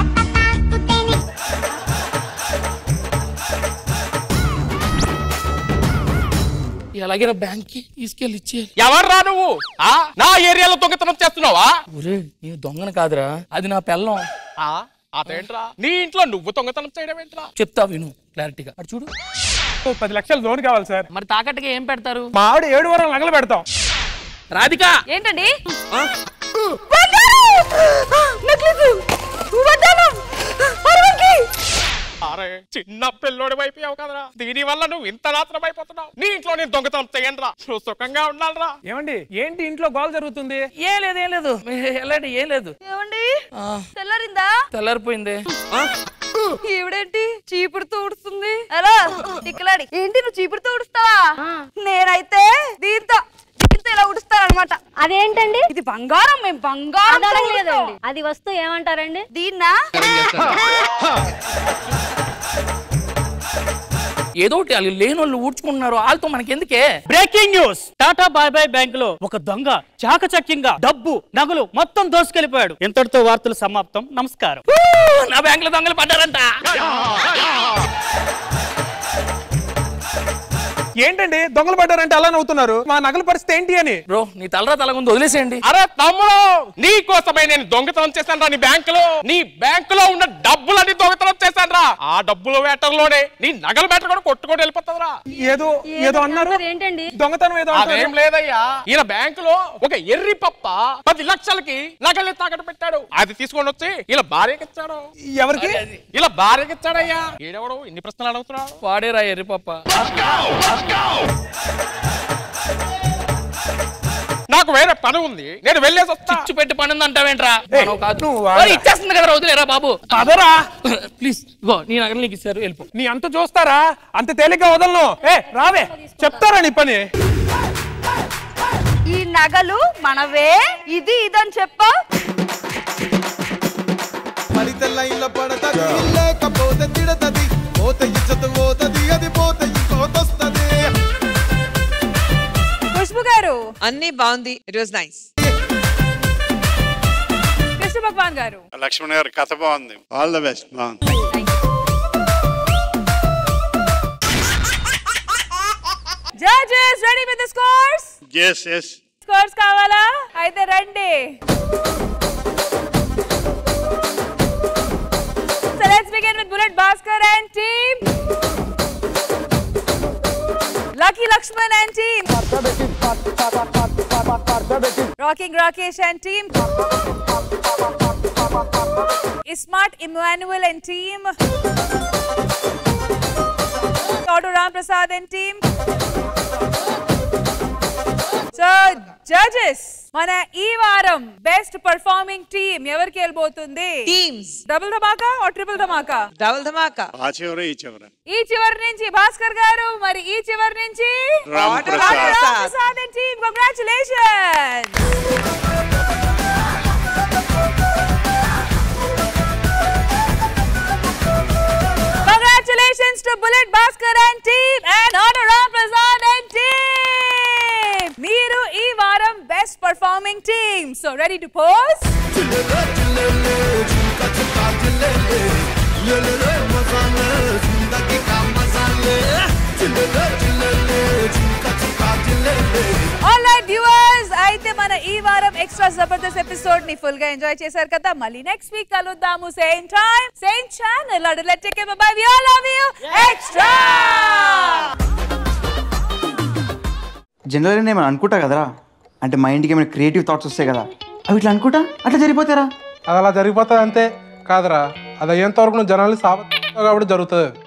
ఎలాగైనా బ్యాంక్ కి తీసుకెళ్ళి ఇచ్చేయాలి ఎవర్రా నువ్వు ఆ నా ఏరియాలో దొంగతనం చేస్తున్నావా ఒరే నేను దొంగను కాదురా అది నా పెళ్ళం ఆ అదేంట్రా నీ ఇంట్లో నువ్వు దొంగతనం చేయడం ఏంట్రా చెప్తా విను క్లారిటీగా అటు చూడు ఓ పది లక్షలు లోన్ కావాలి సార్ మరి తాకట్టుగా ఏం పెడతారు మా ఆవిడ ఏడు వారాలు నగలు పెడతాం రాధిక ఏంటండి నెక్లెస్ వడ్డానం అరవకి అరే చిన్న పిల్లోడి అయిపోయావు కదరా దీని వల్ల నువ్వు ఇంత నాత్రం అయిపోతున్నావు నీ ఇంట్లో నేను దొంగతనం చేయండిరా నువ్వు సుఖంగా ఉండాలిరా ఏమండి ఏంటి ఇంట్లో గోల్ జరుగుతుంది ఏం లేదు ఏం లేదు ఎలాంటి ఏం లేదు ఏమండి ఆ, తెల్లరిందా తెల్లారిపోయింది ఈవిడేంటి చీపుడు తూడుస్తుంది ఎలా తిక్కలాడి ఏంటి నువ్వు చీపురుతో ఉడుస్తావా నేనైతే దీంతో దీంతో ఇలా ఉడుస్తాను అనమాట అదేంటంటి ఇది బంగారం మేము బంగారం అది అడగలేదండి అది వస్తువు ఏమంటారండి దీన్నా ఏదో ఒకటి వాళ్ళు లేని వాళ్ళు ఊడ్చుకుంటున్నారు వాళ్ళతో మనకి ఎందుకే breaking news tata bye bye bank లో ఒక దొంగ చాకచక్యంగా డబ్బు నగలు మొత్తం దోసుకెళ్లిపోయాడు ఇంతటితో వార్తలు సమాప్తం నమస్కారం నా బ్యాంక్ లో దొంగలు పడ్డారంట ఏంటండి దొంగలు పడ్డారంటే అలా నవ్వుతున్నారు మా నగల పరిస్థితి ఏంటి అని బ్రో నీ తలరా తలగుంది వదిలేసేయండి అరే తమ్ముడు నీ కోసమే నేను దొంగతనం చేశాను రా నీ బ్యాంకులో నీ బ్యాంకులో ఉన్న డబ్బులన్నీ దొంగతనం చేశాను రా ఆ డబ్బుల వేటలోనే నీ నగల వేట కూడా కొట్టుకొని వెళ్ళిపోతుందిరా ఏదో ఏదో అన్నారు ఏంటండి దొంగతనం ఏదో అదేం అంటారు. లేదయ్యా ఈయన బ్యాంకులో ఒక ఎర్రి పప్ప పది లక్షలకి నగలు తాకట్టు పెట్టాడు అది తీసుకొని వచ్చి ఇలా భార్యకి ఇచ్చాడు ఎవరికి ఇలా భార్యకి ఇచ్చాడయ్యా ఏడవడు ఇన్ని ప్రశ్నలు అడుగుతున్నాడు వాడేరా ఎర్రి పప్ప నాకు వేరే పని ఉంది నేను వెళ్ళేసి వస్తా చిచ్చు పెట్టి పని అంటావేంట్రా ఏయ్, మనం కాదు. నువ్వు ఓయ్, ఆగరా. ఇచ్చేస్తుంది కదా వదిలేరా బాబు అదరా ప్లీజ్ ఇగో నీ నగలు నీకు ఇచ్చారు వెళ్ళిపో నీ అంత చూస్తారా అంత తేలిగ్గా వదలను ఏ రావే చెప్తారా నీ పని ఈ నగలు మనవే ఇది ఇదని చెప్పా పడితే లైన్లో పడతది లేకపోతే తిడతది పోతే ఇచ్చత పోతది అది పోతే ఇంకోతొస్తది ఖుష్బు గారు అన్ని బాగుంది it was nice Krishna Bhagavan గారు లక్ష్మణ్ గారి కథ బాగుంది ఆల్ ద బెస్ట్ బాగుంది judges ready with the scores yes yes scores కావాలా అయితే రండి So let's begin with Bullet Bhaskar and team. Lucky Lakshman and team. Rocking Rakesh and team. Smart Emmanuel and team. Auto Ram Prasad and team. So judges మన ఈ వారం best performing team ఎవరికి వెళ్ళబోతుంది teams double Dhamaka or triple Dhamaka double Dhamaka ఆ చివర ఈ చివర ఈ చివరి నుంచి భాస్కర్ గారు మరి ఈ చివరి నుంచి Ram auto Prasad. Ram Prasad and team congratulation Congratulations to Bullet Bhaskar and team and Auto Ram Prasad and team. మీరు ఈ వారం best performing team so ready to pose alright viewers అయితే మన ఈ వారం ఎక్స్ట్రా జబర్దస్త్ ఎపిసోడ్ ని ఫుల్ గా ఎంజాయ్ చేశారు కదా మళ్ళీ నెక్స్ట్ వీక్ కలుద్దాము సేమ్ టైం సేమ్ ఛానల్ అడు let take bye we all love you extra జనరల్గా నేను అనుకుంటా కదరా అంటే మైండ్కి ఏమైనా క్రియేటివ్ థాట్స్ వస్తాయి కదా అవి ఇట్లా అనుకుంటా అట్లా జరిగిపోతారా అది అలా జరిగిపోతుంది అంతే కాదురా అది అయ్యేంత వరకు నువ్వు జనాలు సాబ కాబట్టి జరుగుతుంది అది